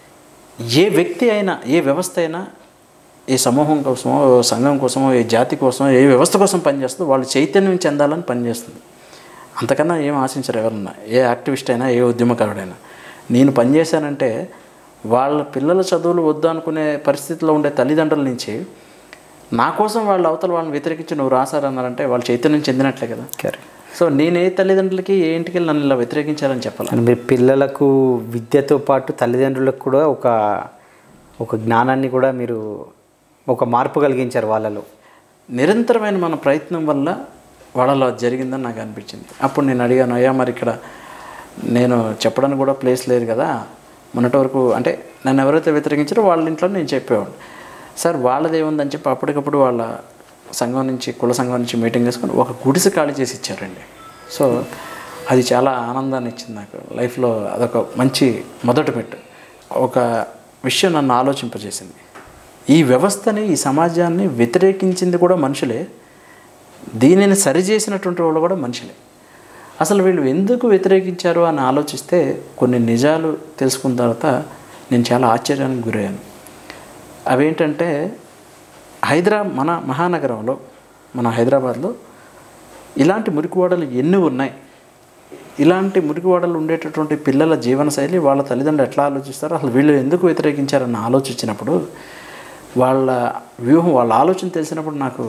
[SPEAKER 3] ఏ వ్యక్తి అయినా ఏ వ్యవస్థ అయినా ఏ సమూహం కోసమో ఏ సంఘం కోసమో ఏ జాతి కోసమో ఏ వ్యవస్థ కోసం పనిచేస్తుందో వాళ్ళు చైతన్యం చెందాలని పనిచేస్తుంది అంతకన్నా ఏం ఆశించరు ఎవరన్నా ఏ యాక్టివిస్ట్ అయినా ఏ ఉద్యమకారుడైనా నేను పనిచేశానంటే వాళ్ళ పిల్లల చదువులు వద్దు అనుకునే పరిస్థితిలో ఉండే తల్లిదండ్రుల నుంచి నా కోసం వాళ్ళ అవతల వాళ్ళని వ్యతిరేకించి నువ్వు రాశారన్నారంటే వాళ్ళు చైతన్యం చెందినట్లే కదా
[SPEAKER 2] కరెక్ట్
[SPEAKER 3] సో నేను ఏ తల్లిదండ్రులకి ఏ ఇంటికి వెళ్ళి నన్ను ఇలా వ్యతిరేకించాలని చెప్పాలి
[SPEAKER 2] అని మీరు పిల్లలకు విద్యతో పాటు తల్లిదండ్రులకు కూడా ఒక ఒక జ్ఞానాన్ని కూడా మీరు ఒక మార్పు కలిగించారు వాళ్ళలో
[SPEAKER 3] నిరంతరమైన మన ప్రయత్నం వల్ల వాళ్ళలో అది జరిగిందని నాకు అనిపించింది అప్పుడు నేను అడిగాను అయ్యా మరి ఇక్కడ నేను చెప్పడానికి కూడా ప్లేస్ లేదు కదా మొన్నటి వరకు అంటే నన్ను ఎవరైతే వ్యతిరేకించారో వాళ్ళ ఇంట్లో నేను చెప్పేవాడిని సార్ వాళ్ళది ఏముందని చెప్పి అప్పటికప్పుడు వాళ్ళ సంఘం నుంచి కుల సంఘం నుంచి మీటింగ్ చేసుకొని ఒక గుడిసె ఖాళీ చేసి ఇచ్చారండి సో అది చాలా ఆనందాన్ని ఇచ్చింది నాకు లైఫ్లో అదొక మంచి మొదటి పెట్టు ఒక విషయం నన్ను ఆలోచింపజేసింది ఈ వ్యవస్థని ఈ సమాజాన్ని వ్యతిరేకించింది కూడా మనుషులే దీనిని సరిచేసినటువంటి వాళ్ళు కూడా మనుషులే అసలు వీళ్ళు ఎందుకు వ్యతిరేకించారు అని ఆలోచిస్తే కొన్ని నిజాలు తెలుసుకున్న తర్వాత నేను చాలా ఆశ్చర్యానికి గురయ్యాను అవేంటంటే హైదరా మన మహానగరంలో మన హైదరాబాద్లో ఇలాంటి మురికివాడలు ఎన్ని ఉన్నాయి ఇలాంటి మురికివాడలు ఉండేటటువంటి పిల్లల జీవనశైలి వాళ్ళ తల్లిదండ్రులు ఎట్లా ఆలోచిస్తారో అసలు వీళ్ళు ఎందుకు వ్యతిరేకించారని ఆలోచించినప్పుడు వాళ్ళ వ్యూహం వాళ్ళ ఆలోచన తెలిసినప్పుడు నాకు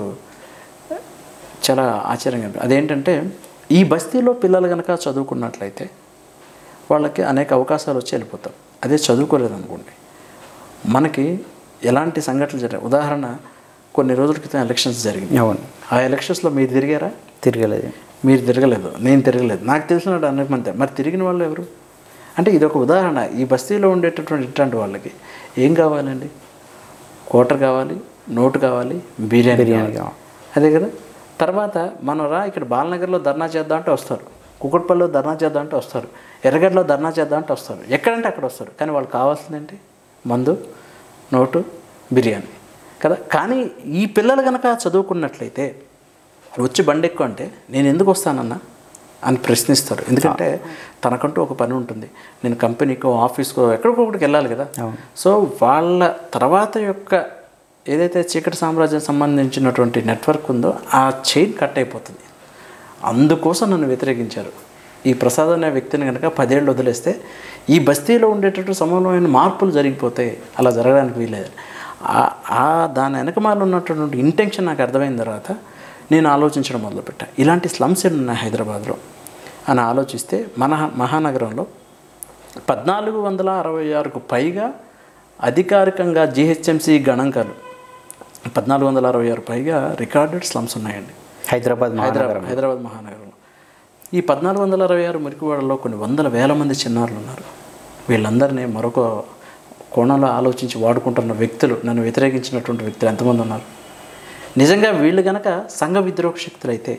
[SPEAKER 3] చాలా ఆశ్చర్యంగా అనిపించింది. అదేంటంటే ఈ బస్తీలో పిల్లలు కనుక చదువుకున్నట్లయితే వాళ్ళకి అనేక అవకాశాలు వచ్చి వెళ్ళిపోతారు అదే చదువుకోలేదు అనుకోండి మనకి ఎలాంటి సంఘటనలు జరిగాయి ఉదాహరణ కొన్ని రోజుల క్రితం ఎలక్షన్స్ జరిగింది
[SPEAKER 2] అవును
[SPEAKER 3] ఆ ఎలక్షన్స్లో మీరు తిరిగారా
[SPEAKER 2] తిరగలేదు
[SPEAKER 3] మీరు తిరగలేదు నేను తిరగలేదు నాకు తెలిసిన అనేక మంది మరి తిరిగిన వాళ్ళు ఎవరు అంటే ఇది ఒక ఉదాహరణ ఈ బస్తీలో ఉండేటటువంటి ఇట్లాంటి వాళ్ళకి ఏం కావాలండి కోటర్ కావాలి నోటు కావాలి బిర్యానీ
[SPEAKER 2] బిర్యానీ
[SPEAKER 3] కావాలి అదే కదా తర్వాత మనం రా ఇక్కడ బాలనగర్లో ధర్నా చేద్దాం అంటే వస్తారు కుకుట్పల్లిలో ధర్నా చేద్దాం అంటే వస్తారు ఎర్రగడ్డలో ధర్నా చేద్దాం అంటే వస్తారు ఎక్కడంటే అక్కడ వస్తారు కానీ వాళ్ళు కావాల్సిందేంటి మందు నోటు బిర్యానీ కదా కానీ ఈ పిల్లలు కనుక చదువుకున్నట్లయితే వచ్చి బండి ఎక్కువ అంటే నేను ఎందుకు వస్తానన్నా అని ప్రశ్నిస్తారు ఎందుకంటే తనకంటూ ఒక పని ఉంటుంది నేను కంపెనీకో ఆఫీస్కో ఎక్కడికో ఒకటికి వెళ్ళాలి కదా సో వాళ్ళ తర్వాత యొక్క ఏదైతే చీకటి సామ్రాజ్యం సంబంధించినటువంటి నెట్వర్క్ ఉందో ఆ చైన్ కట్ అయిపోతుంది అందుకోసం నన్ను వ్యతిరేకించారు ఈ ప్రసాద్ అనే వ్యక్తిని కనుక పదేళ్ళు వదిలేస్తే ఈ బస్తీలో ఉండేటట్టు సమూలమైన మార్పులు జరిగిపోతాయి అలా జరగడానికి వీలేదు ఆ- ఆ దాని వెనకమాల ఉన్నటువంటి ఇంటెన్షన్ నాకు అర్థమైన తర్వాత నేను ఆలోచించడం మొదలుపెట్టాను ఇలాంటి స్లమ్స్ ఎన్ని ఉన్నాయి హైదరాబాద్లో అని ఆలోచిస్తే మన మహానగరంలో పద్నాలుగు వందల అరవై ఆరుకు పైగా అధికారికంగా జిహెచ్ఎంసి గణాంకాలు పద్నాలుగు వందల అరవై ఆరు పైగా రికార్డెడ్ స్లమ్స్ ఉన్నాయండి
[SPEAKER 2] హైదరాబాద్ మహానగరం
[SPEAKER 3] హైదరాబాద్ హైదరాబాద్ మహానగరంలో ఈ పద్నాలుగు వందల అరవై ఆరు మురికివాడలో కొన్ని వందల వేల మంది చిన్నారులు ఉన్నారు వీళ్ళందరినీ మరొక కోణంలో ఆలోచించి వాడుకుంటున్న వ్యక్తులు నన్ను వ్యతిరేకించినటువంటి వ్యక్తులు ఎంతమంది ఉన్నారు నిజంగా వీళ్ళు గనక సంఘ విద్రోహ శక్తులు అయితే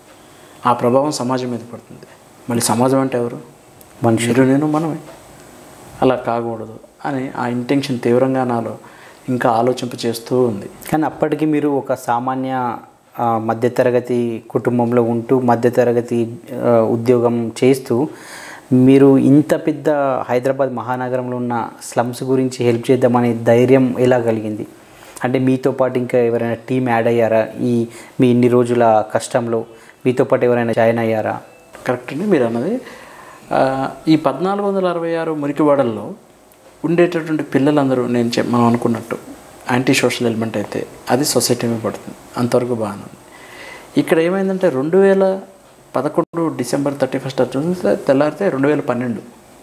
[SPEAKER 3] ఆ ప్రభావం సమాజం మీద పడుతుంది మళ్ళీ సమాజం అంటే ఎవరు మనుషులు నేను మనమే అలా కాకూడదు అని ఆ ఇంటెన్షన్ తీవ్రంగా నాలో ఇంకా ఆలోచింప చేస్తూ ఉంది
[SPEAKER 2] కానీ అప్పటికి మీరు ఒక సామాన్య ఆ, మధ్యతరగతి కుటుంబంలో ఉంటూ మధ్యతరగతి ఆ, ఉద్యోగం చేస్తూ మీరు ఇంత పెద్ద హైదరాబాద్ మహానగరంలో ఉన్న స్లమ్స్ గురించి హెల్ప్ చేద్దామనే ధైర్యం ఎలా కలిగింది అంటే మీతో పాటు ఇంకా ఎవరైనా టీం యాడ్ అయ్యారా ఈ మీ ఇన్ని రోజుల కష్టంలో మీతో పాటు ఎవరైనా జాయిన్ అయ్యారా
[SPEAKER 3] కరెక్ట్ అండి మీరు అన్నది ఆ, ఈ పద్నాలుగు వందల అరవై ఆరు మురికివాడల్లో ఉండేటటువంటి పిల్లలందరూ నేను చెప్ మనం అనుకున్నట్టు యాంటీ సోషల్ ఎలిమెంట్ అయితే అది సొసైటీ మీద పడుతుంది అంతవరకు బాగానే ఉంది ఇక్కడ ఏమైందంటే రెండు వేల పదకొండు డిసెంబర్ థర్టీ ఫస్ట్ చూస్తే తెల్లారితే రెండు వేల పన్నెండు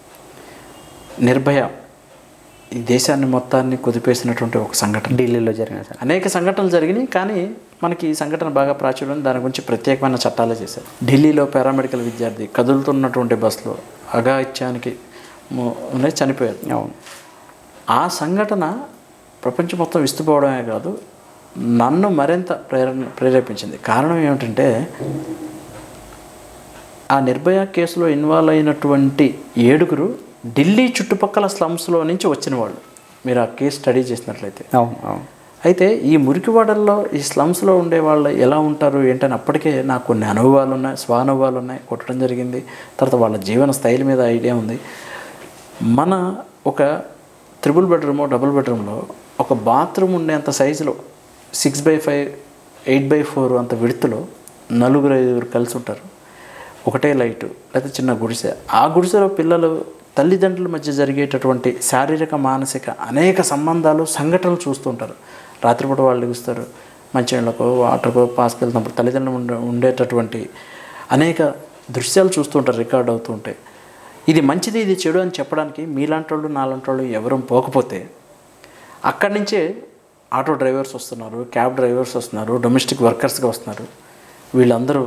[SPEAKER 3] నిర్భయ ఈ దేశాన్ని మొత్తాన్ని కుదిపేసినటువంటి ఒక సంఘటన
[SPEAKER 2] ఢిల్లీలో జరిగిన సార్
[SPEAKER 3] అనేక సంఘటనలు జరిగినాయి కానీ మనకి ఈ సంఘటన బాగా ప్రాచుర్యం దాని గురించి ప్రత్యేకమైన చట్టాలే చేశారు ఢిల్లీలో పారామెడికల్ విద్యార్థి కదులుతున్నటువంటి బస్సులో అఘాయిత్యానికి ము- అనేది చనిపోయారు
[SPEAKER 2] అవును
[SPEAKER 3] ఆ సంఘటన ప్రపంచం మొత్తం విస్తుపోవడమే కాదు నన్ను మరింత ప్రేరణ ప్రేరేపించింది కారణం ఏమిటంటే ఆ నిర్భయ కేసులో ఇన్వాల్వ్ అయినటువంటి ఏడుగురు ఢిల్లీ చుట్టుపక్కల స్లమ్స్లో నుంచి వచ్చిన వాళ్ళు మీరు ఆ కేసు స్టడీ చేసినట్లయితే
[SPEAKER 2] అవును అవును
[SPEAKER 3] అయితే ఈ మురికివాడల్లో ఈ స్లమ్స్లో ఉండే వాళ్ళు ఎలా ఉంటారు ఏంటని అప్పటికే నాకు కొన్ని అనుభవాలు ఉన్నాయి స్వానుభవాలు ఉన్నాయి కొట్టడం జరిగింది తర్వాత వాళ్ళ జీవన స్థైలి మీద ఐడియా ఉంది మన ఒక త్రిబుల్ బెడ్రూమ్ డబుల్ బెడ్రూమ్లో ఒక బాత్రూమ్ ఉండేంత సైజులో six by five eight by four అంత విడుతులో నలుగురు ఐదుగురు కలిసి ఉంటారు ఒకటే లైటు లేకపోతే చిన్న గుడిసె ఆ గుడిసెలో పిల్లలు తల్లిదండ్రుల మధ్య జరిగేటటువంటి శారీరక మానసిక అనేక సంబంధాలు సంఘటనలు చూస్తుంటారు రాత్రిపూట వాళ్ళు లెగుస్తారు మంచినీళ్ళకో వాటర్కో పాస్కి వెళ్తున్నప్పుడు తల్లిదండ్రులు ఉండే ఉండేటటువంటి అనేక దృశ్యాలు చూస్తుంటారు రికార్డ్ అవుతూ ఉంటాయి ఇది మంచిది ఇది చెడు అని చెప్పడానికి మీలాంటి వాళ్ళు నాలాంటి వాళ్ళు ఎవరూ పోకపోతే అక్కడి నుంచే ఆటో డ్రైవర్స్ వస్తున్నారు క్యాబ్ డ్రైవర్స్ వస్తున్నారు డొమెస్టిక్ వర్కర్స్గా వస్తున్నారు వీళ్ళందరూ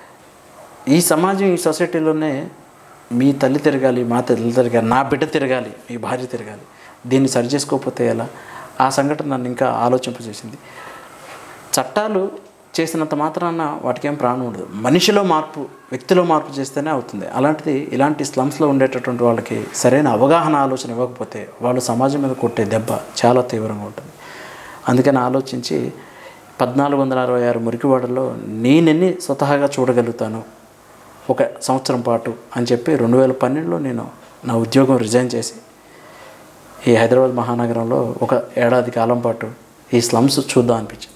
[SPEAKER 3] ఈ సమాజం ఈ సొసైటీలోనే మీ తల్లి తిరగాలి మా తల్లి తిరగాలి నా బిడ్డ తిరగాలి మీ భార్య తిరగాలి దీన్ని సరి చేసుకోకపోతే ఎలా ఆ సంఘటన నన్ను ఇంకా ఆలోచింపజేసింది చట్టాలు చేసినంత మాత్రాన వాటికేం ప్రాణం ఉండదు మనిషిలో మార్పు వ్యక్తిలో మార్పు చేస్తేనే అవుతుంది అలాంటిది ఇలాంటి స్లమ్స్లో ఉండేటటువంటి వాళ్ళకి సరైన అవగాహన ఆలోచన ఇవ్వకపోతే వాళ్ళు సమాజం మీద కొట్టే దెబ్బ చాలా తీవ్రంగా ఉంటుంది అందుకని ఆలోచించి పద్నాలుగు వందల అరవై ఆరు మురికివాడలో నేనెన్ని స్వతహాగా చూడగలుగుతాను ఒక సంవత్సరం పాటు అని చెప్పి రెండు వేల పన్నెండులో నేను నా ఉద్యోగం రిజైన్ చేసి ఈ హైదరాబాద్ మహానగరంలో ఒక ఏడాది కాలం పాటు ఈ స్లమ్స్ చూద్దాం అనిపించింది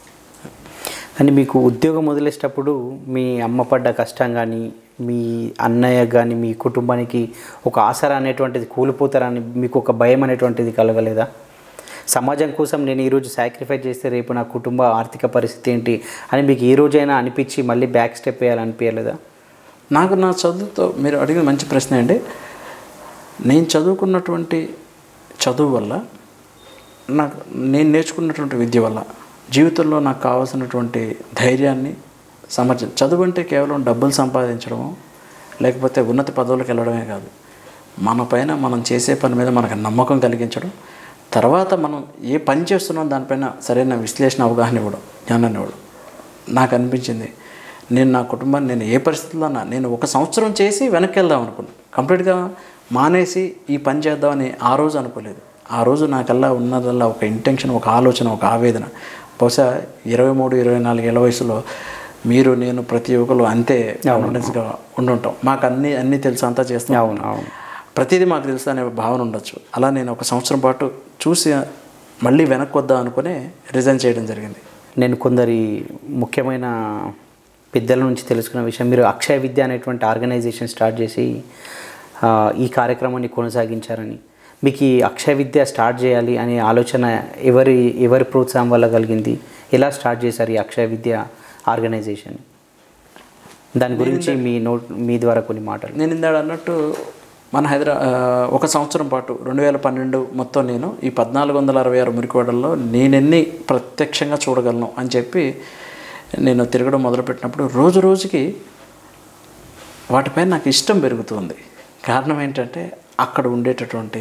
[SPEAKER 2] కానీ మీకు ఉద్యోగం వదిలేసేటప్పుడు మీ అమ్మ పడ్డ కష్టం కానీ మీ అన్నయ్య కానీ మీ కుటుంబానికి ఒక ఆసరా అనేటువంటిది కూలిపోతారని మీకు ఒక భయం అనేటువంటిది కలగలేదా సమాజం కోసం నేను ఈరోజు సాక్రిఫైస్ చేస్తే రేపు నా కుటుంబ ఆర్థిక పరిస్థితి ఏంటి అని మీకు ఏ రోజైనా అనిపించి మళ్ళీ బ్యాక్ స్టెప్ వేయాలనిపించలేదా
[SPEAKER 3] నాకు నా చదువుతో మీరు అడిగిన మంచి ప్రశ్న అండి నేను చదువుకున్నటువంటి చదువు వల్ల నాకు నేను నేర్చుకున్నటువంటి విద్య వల్ల జీవితంలో నాకు కావాల్సినటువంటి ధైర్యాన్ని సమర్థ చదువు అంటే కేవలం డబ్బులు సంపాదించడము లేకపోతే ఉన్నత పదవులకు వెళ్ళడమే కాదు మన పైన మనం చేసే పని మీద మనకు నమ్మకం కలిగించడం తర్వాత మనం ఏ పని చేస్తున్నాం దానిపైన సరైన విశ్లేషణ అవగాహన ఇవ్వడం జ్ఞానాన్ని ఇవ్వడం నాకు అనిపించింది నేను నా కుటుంబాన్ని నేను ఏ పరిస్థితుల్లో ఉన్నా నేను ఒక సంవత్సరం చేసి వెనక్కి వెళ్దాం అనుకున్నాను కంప్లీట్గా మానేసి ఈ పని చేద్దామని ఆ రోజు అనుకోలేదు ఆ రోజు నాకల్లా ఉన్నదల్లా ఒక ఇంటెన్షన్ ఒక ఆలోచన ఒక ఆవేదన బహుశా ఇరవై మూడు ఇరవై నాలుగు ఏళ్ళ వయసులో మీరు నేను ప్రతి ఒక్కరు అంతే కాన్ఫిడెన్స్గా ఉండుంటాం మాకు అన్ని అన్నీ తెలుసు అంతా చేస్తాం
[SPEAKER 2] అవును అవును
[SPEAKER 3] ప్రతిదీ మాకు తెలుసు అనే భావన ఉండొచ్చు అలా నేను ఒక సంవత్సరం పాటు చూసి మళ్ళీ వెనక్కి వద్దాం అనుకుని రిజైన్ చేయడం జరిగింది
[SPEAKER 2] నేను కొందరి ముఖ్యమైన పెద్దల నుంచి తెలుసుకున్న విషయం మీరు అక్షయ విద్య అనేటువంటి ఆర్గనైజేషన్ స్టార్ట్ చేసి ఆ, ఈ కార్యక్రమాన్ని కొనసాగించారని మీకు ఈ అక్షయ విద్య స్టార్ట్ చేయాలి అనే ఆలోచన ఎవరి ఎవరి ప్రోత్సాహం వల్ల కలిగింది ఎలా స్టార్ట్ చేశారు ఈ అక్షయ విద్య ఆర్గనైజేషన్ దాని గురించి మీ నోట్ మీ ద్వారా కొన్ని మాటలు
[SPEAKER 3] నేను ఇందాడు అన్నట్టు మన హైదరా ఆ, ఒక సంవత్సరం పాటు రెండు వేల పన్నెండు మొత్తం నేను ఈ పద్నాలుగు వందల అరవై ఆరు మురికివాడల్లో నేనెన్ని ప్రత్యక్షంగా చూడగలను అని చెప్పి నేను తిరగడం మొదలుపెట్టినప్పుడు రోజు రోజుకి వాటిపై నాకు ఇష్టం పెరుగుతుంది కారణం ఏంటంటే అక్కడ ఉండేటటువంటి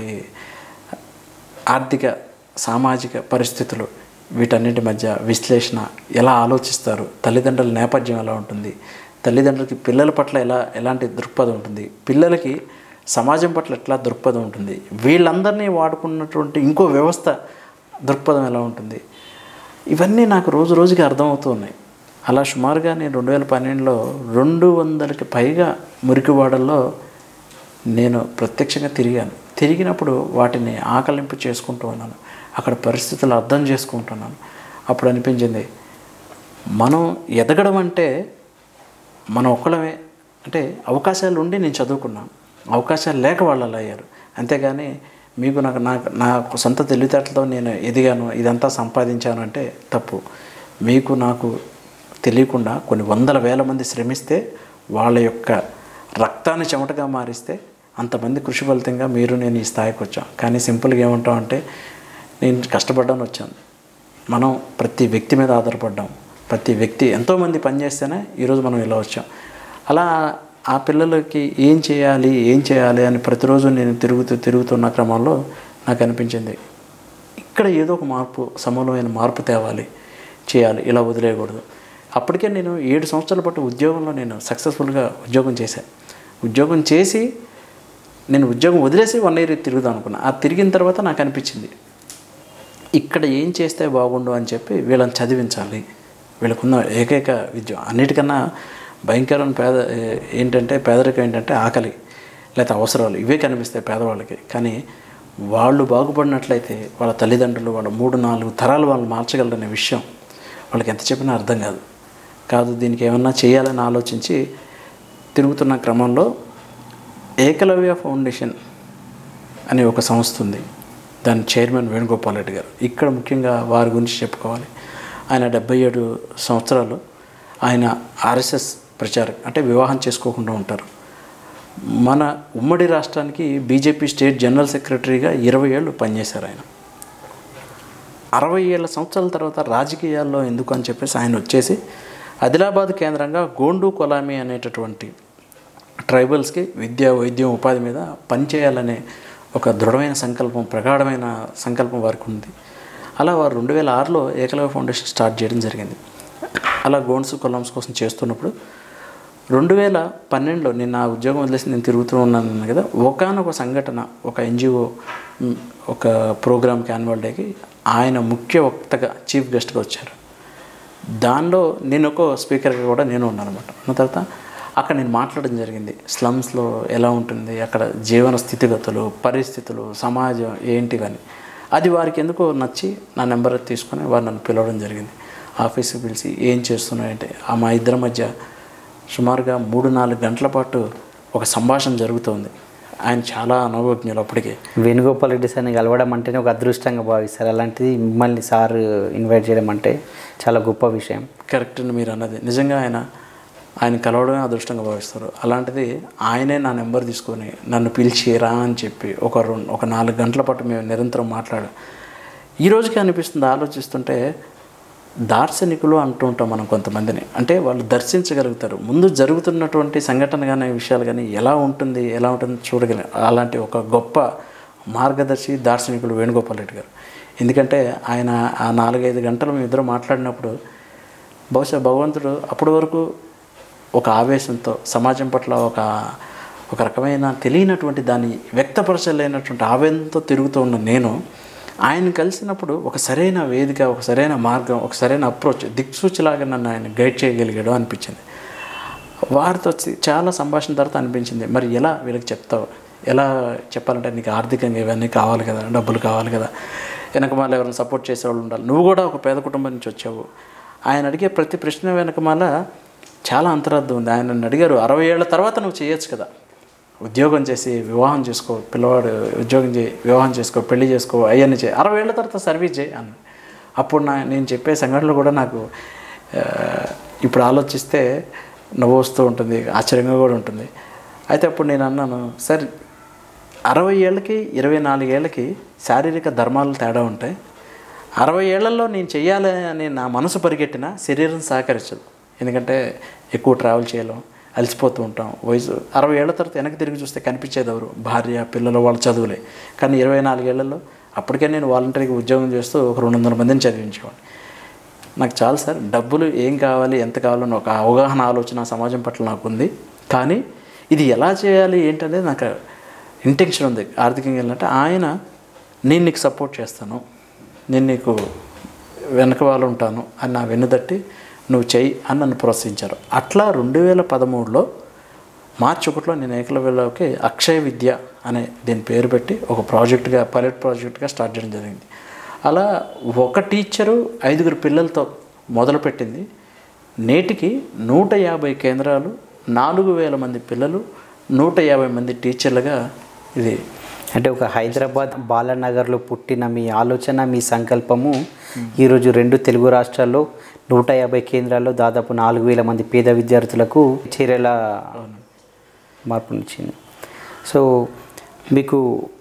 [SPEAKER 3] ఆర్థిక సామాజిక పరిస్థితులు వీటన్నిటి మధ్య విశ్లేషణ ఎలా ఆలోచిస్తారు తల్లిదండ్రుల నేపథ్యం ఎలా ఉంటుంది తల్లిదండ్రులకి పిల్లల పట్ల ఎలా ఎలాంటి దృక్పథం ఉంటుంది పిల్లలకి సమాజం పట్ల ఎట్లా దృక్పథం ఉంటుంది వీళ్ళందరినీ వాడుకున్నటువంటి ఇంకో వ్యవస్థ దృక్పథం ఎలా ఉంటుంది ఇవన్నీ నాకు రోజు రోజుకి అర్థమవుతూ ఉన్నాయి అలా సుమారుగా నేను రెండు వేల పన్నెండులో రెండు వందలకి పైగా మురికివాడల్లో నేను ప్రత్యక్షంగా తిరిగాను తిరిగినప్పుడు వాటిని ఆకలింపు చేసుకుంటూ ఉన్నాను అక్కడ పరిస్థితులు అర్థం చేసుకుంటున్నాను అప్పుడు అనిపించింది మనం ఎదగడం అంటే మనం ఒక్కడమే అంటే అవకాశాలు ఉండి నేను చదువుకున్నాను అవకాశాలు లేక వాళ్ళు అలా అయ్యారు అంతేగాని మీకు నాకు నాకు నా సొంత తెలివితేటలతో నేను ఎదిగాను ఇదంతా సంపాదించాను అంటే తప్పు మీకు నాకు తెలియకుండా కొన్ని వందల వేల మంది శ్రమిస్తే వాళ్ళ యొక్క రక్తాన్ని చెమటగా మారిస్తే అంతమంది కృషి ఫలితంగా మీరు నేను ఈ స్థాయికి వచ్చాం కానీ సింపుల్గా ఏమంటాం అంటే నేను కష్టపడ్డాను వచ్చాను మనం ప్రతి వ్యక్తి మీద ఆధారపడ్డాం ప్రతి వ్యక్తి ఎంతోమంది పనిచేస్తేనే ఈరోజు మనం ఇలా వచ్చాం అలా ఆ పిల్లలకి ఏం చేయాలి ఏం చేయాలి అని ప్రతిరోజు నేను తిరుగుతూ తిరుగుతున్న క్రమంలో నాకు అనిపించింది ఇక్కడ ఏదో ఒక మార్పు సమూలమైన మార్పు తేవాలి చేయాలి ఇలా వదిలేయకూడదు అప్పటికే నేను ఏడు సంవత్సరాల పాటు ఉద్యోగంలో నేను సక్సెస్ఫుల్గా ఉద్యోగం చేశాను ఉద్యోగం చేసి నేను ఉద్యోగం వదిలేసి వన్ ఇయర్ తిరుగుదాం అనుకున్నా ఆ తిరిగిన తర్వాత నాకు అనిపించింది ఇక్కడ ఏం చేస్తే బాగుండు అని చెప్పి వీళ్ళని చదివించాలి వీళ్ళకున్న ఏకైక విద్య అన్నిటికన్నా భయంకరమైన పేద ఏ- ఏంటంటే పేదరికం ఏంటంటే ఆకలి లేకపోతే అవసరాలు ఇవే కనిపిస్తాయి పేదవాళ్ళకి కానీ వాళ్ళు బాగుపడినట్లయితే వాళ్ళ తల్లిదండ్రులు వాళ్ళ మూడు నాలుగు తరాలు వాళ్ళు మార్చగలరనే విషయం వాళ్ళకి ఎంత చెప్పినా అర్థం కాదు కాదు దీనికి ఏమన్నా చేయాలని ఆలోచించి తిరుగుతున్న క్రమంలో ఏకలవ్య ఫౌండేషన్ అనే ఒక సంస్థ ఉంది దాని చైర్మన్ వేణుగోపాల్ రెడ్డి గారు ఇక్కడ ముఖ్యంగా వారి గురించి చెప్పుకోవాలి ఆయన డెబ్బై ఏడు సంవత్సరాలు ఆయన ఆర్ఎస్ఎస్ ప్రచారం అంటే వివాహం చేసుకోకుండా ఉంటారు మన ఉమ్మడి రాష్ట్రానికి బీజేపీ స్టేట్ జనరల్ సెక్రటరీగా ఇరవై ఏళ్ళు పనిచేశారు ఆయన అరవై ఏళ్ళ సంవత్సరాల తర్వాత రాజకీయాల్లో ఎందుకు అని చెప్పేసి ఆయన వచ్చేసి ఆదిలాబాద్ కేంద్రంగా గోండు కొలామి అనేటటువంటి ట్రైబల్స్కి విద్య వైద్యం ఉపాధి మీద పనిచేయాలనే ఒక దృఢమైన సంకల్పం ప్రగాఢమైన సంకల్పం వారికి ఉంది అలా వారు రెండు వేల ఆరులో ఏకలవ్య ఫౌండేషన్ స్టార్ట్ చేయడం జరిగింది అలా గోండ్స్ కొలమ్స్ కోసం చేస్తున్నప్పుడు రెండు వేల పన్నెండులో నేను నా ఉద్యోగం వదిలేసి నేను తిరుగుతూ ఉన్నాను కదా ఒకనొక సంఘటన ఒక ఎన్జిఓ మ్, ఒక ప్రోగ్రామ్కి యాన్యువల్ డేకి ఆయన ముఖ్య వక్తగా చీఫ్ గెస్ట్గా వచ్చారు దానిలో నేను ఒక స్పీకర్గా కూడా నేను ఉన్నాను అనమాట ఉన్న తర్వాత అక్కడ నేను మాట్లాడడం జరిగింది స్లమ్స్లో ఎలా ఉంటుంది అక్కడ జీవన స్థితిగతులు పరిస్థితులు సమాజం ఏంటివని అది వారికి ఎందుకో నచ్చి నా నెంబర్ తీసుకొని వారు నన్ను పిలవడం జరిగింది ఆఫీస్కి పిలిచి ఏం చేస్తున్నాయంటే ఆ మా ఇద్దరి మధ్య సుమారుగా మూడు నాలుగు గంటల పాటు ఒక సంభాషణ జరుగుతోంది ఆయన చాలా అనుభవజ్ఞులు అప్పటికే
[SPEAKER 2] వేణుగోపాల్ రెడ్డి సార్ని కలవడం అంటేనే ఒక అదృష్టంగా భావిస్తారు అలాంటిది మిమ్మల్ని సార్ ఇన్వైట్ చేయడం అంటే చాలా గొప్ప విషయం
[SPEAKER 3] కరెక్ట్ అని మీరు అన్నది నిజంగా ఆయన ఆయన కలవడమే అదృష్టంగా భావిస్తారు అలాంటిది ఆయనే నా నెంబర్ తీసుకొని నన్ను పిలిచి రా అని చెప్పి ఒక రెండు ఒక నాలుగు గంటల పాటు మేము నిరంతరం మాట్లాడాం ఈ రోజుకి అనిపిస్తుంది ఆలోచిస్తుంటే దార్శనికులు అంటూ ఉంటాం మనం కొంతమందిని అంటే వాళ్ళు దర్శించగలుగుతారు ముందు జరుగుతున్నటువంటి సంఘటన కానీ విషయాలు కానీ ఎలా ఉంటుంది ఎలా ఉంటుంది చూడగల అలాంటి ఒక గొప్ప మార్గదర్శి దార్శనికులు వేణుగోపాల్ రెడ్డి గారు ఎందుకంటే ఆయన ఆ నాలుగైదు గంటలు మేము ఇద్దరు మాట్లాడినప్పుడు బహుశా భగవంతుడు అప్పటి వరకు ఒక ఆవేశంతో సమాజం పట్ల ఒక ఒక రకమైన తెలియనటువంటి దాన్ని వ్యక్తపరచలేనటువంటి ఆవేదనతో తిరుగుతూ ఉన్న నేను ఆయన కలిసినప్పుడు ఒక సరైన వేదిక ఒక సరైన మార్గం ఒక సరైన అప్రోచ్ దిక్సూచిలాగా నన్ను ఆయన గైడ్ చేయగలిగాడు అనిపించింది వారితో వచ్చి చాలా సంభాషణ తర్వాత అనిపించింది మరి ఎలా వీళ్ళకి చెప్తావు ఎలా చెప్పాలంటే నీకు ఆర్థికంగా ఇవన్నీ కావాలి కదా డబ్బులు కావాలి కదా వెనకమాల ఎవరైనా సపోర్ట్ చేసేవాళ్ళు ఉండాలి నువ్వు కూడా ఒక పేద కుటుంబం నుంచి వచ్చావు ఆయన అడిగే ప్రతి ప్రశ్న వెనకమాల చాలా అంతరార్థం ఉంది ఆయన నన్ను అడిగారు అరవై ఏళ్ళ తర్వాత నువ్వు చేయొచ్చు కదా ఉద్యోగం చేసి వివాహం చేసుకో పిల్లవాడు ఉద్యోగం చేయి వివాహం చేసుకో పెళ్లి చేసుకో అవన్నీ చేయి అరవై ఏళ్ళ తర్వాత సర్వీస్ చేయి అన్న అప్పుడు నా నేను చెప్పే సంఘటనలు కూడా నాకు ఆ, ఇప్పుడు ఆలోచిస్తే నవ్వు వస్తూ ఉంటుంది ఆశ్చర్యంగా కూడా ఉంటుంది అయితే అప్పుడు నేను అన్నాను సరే అరవై ఏళ్ళకి ఇరవై నాలుగేళ్ళకి శారీరక ధర్మాలు తేడా ఉంటాయి అరవై ఏళ్లలో నేను చెయ్యాలి అని నా మనసు పరిగెట్టిన శరీరం సహకరించదు ఎందుకంటే ఎక్కువ ట్రావెల్ చేయలేం అలసిపోతూ ఉంటాం వయసు అరవై ఏళ్ళ తర్వాత వెనక్కి తిరిగి చూస్తే కనిపించేది ఎవరు భార్య పిల్లలు వాళ్ళ చదువులే కానీ ఇరవై నాలుగేళ్లలో అప్పటికే నేను వాలంటరీగా ఉద్యోగం చేస్తూ ఒక రెండు వందల మందిని చదివించేవాడిని నాకు చాలు సార్ డబ్బులు ఏం కావాలి ఎంత కావాలని ఒక అవగాహన ఆలోచన సమాజం పట్ల నాకు ఉంది కానీ ఇది ఎలా చేయాలి ఏంటనేది నాకు ఇంటెన్షన్ ఉంది ఆర్థికంగా ఏంటంటే ఆయన నేను నీకు సపోర్ట్ చేస్తాను నేను నీకు వెనక వాళ్ళు ఉంటాను అని నా వెన్నుదట్టి నువ్వు చెయ్యి అని నన్ను ప్రోత్సహించారు అట్లా రెండు వేల పదమూడులో మార్చి ఒకటిలో నేను ఏకలవ్యలోకి అక్షయ విద్య అనే దీని పేరు పెట్టి ఒక ప్రాజెక్ట్గా పైలట్ ప్రాజెక్ట్గా స్టార్ట్ చేయడం జరిగింది అలా ఒక టీచరు ఐదుగురు పిల్లలతో మొదలుపెట్టింది నేటికి నూట యాభై కేంద్రాలు నాలుగు వేల మంది పిల్లలు నూట యాభై మంది టీచర్లుగా ఇది
[SPEAKER 2] అంటే ఒక హైదరాబాద్ బాలనగర్లో పుట్టిన మీ ఆలోచన మీ సంకల్పము ఈరోజు రెండు తెలుగు రాష్ట్రాల్లో నూట యాభై కేంద్రాల్లో దాదాపు నాలుగు వేల మంది పేద విద్యార్థులకు చర్యల మార్పునిచ్చింది సో మీకు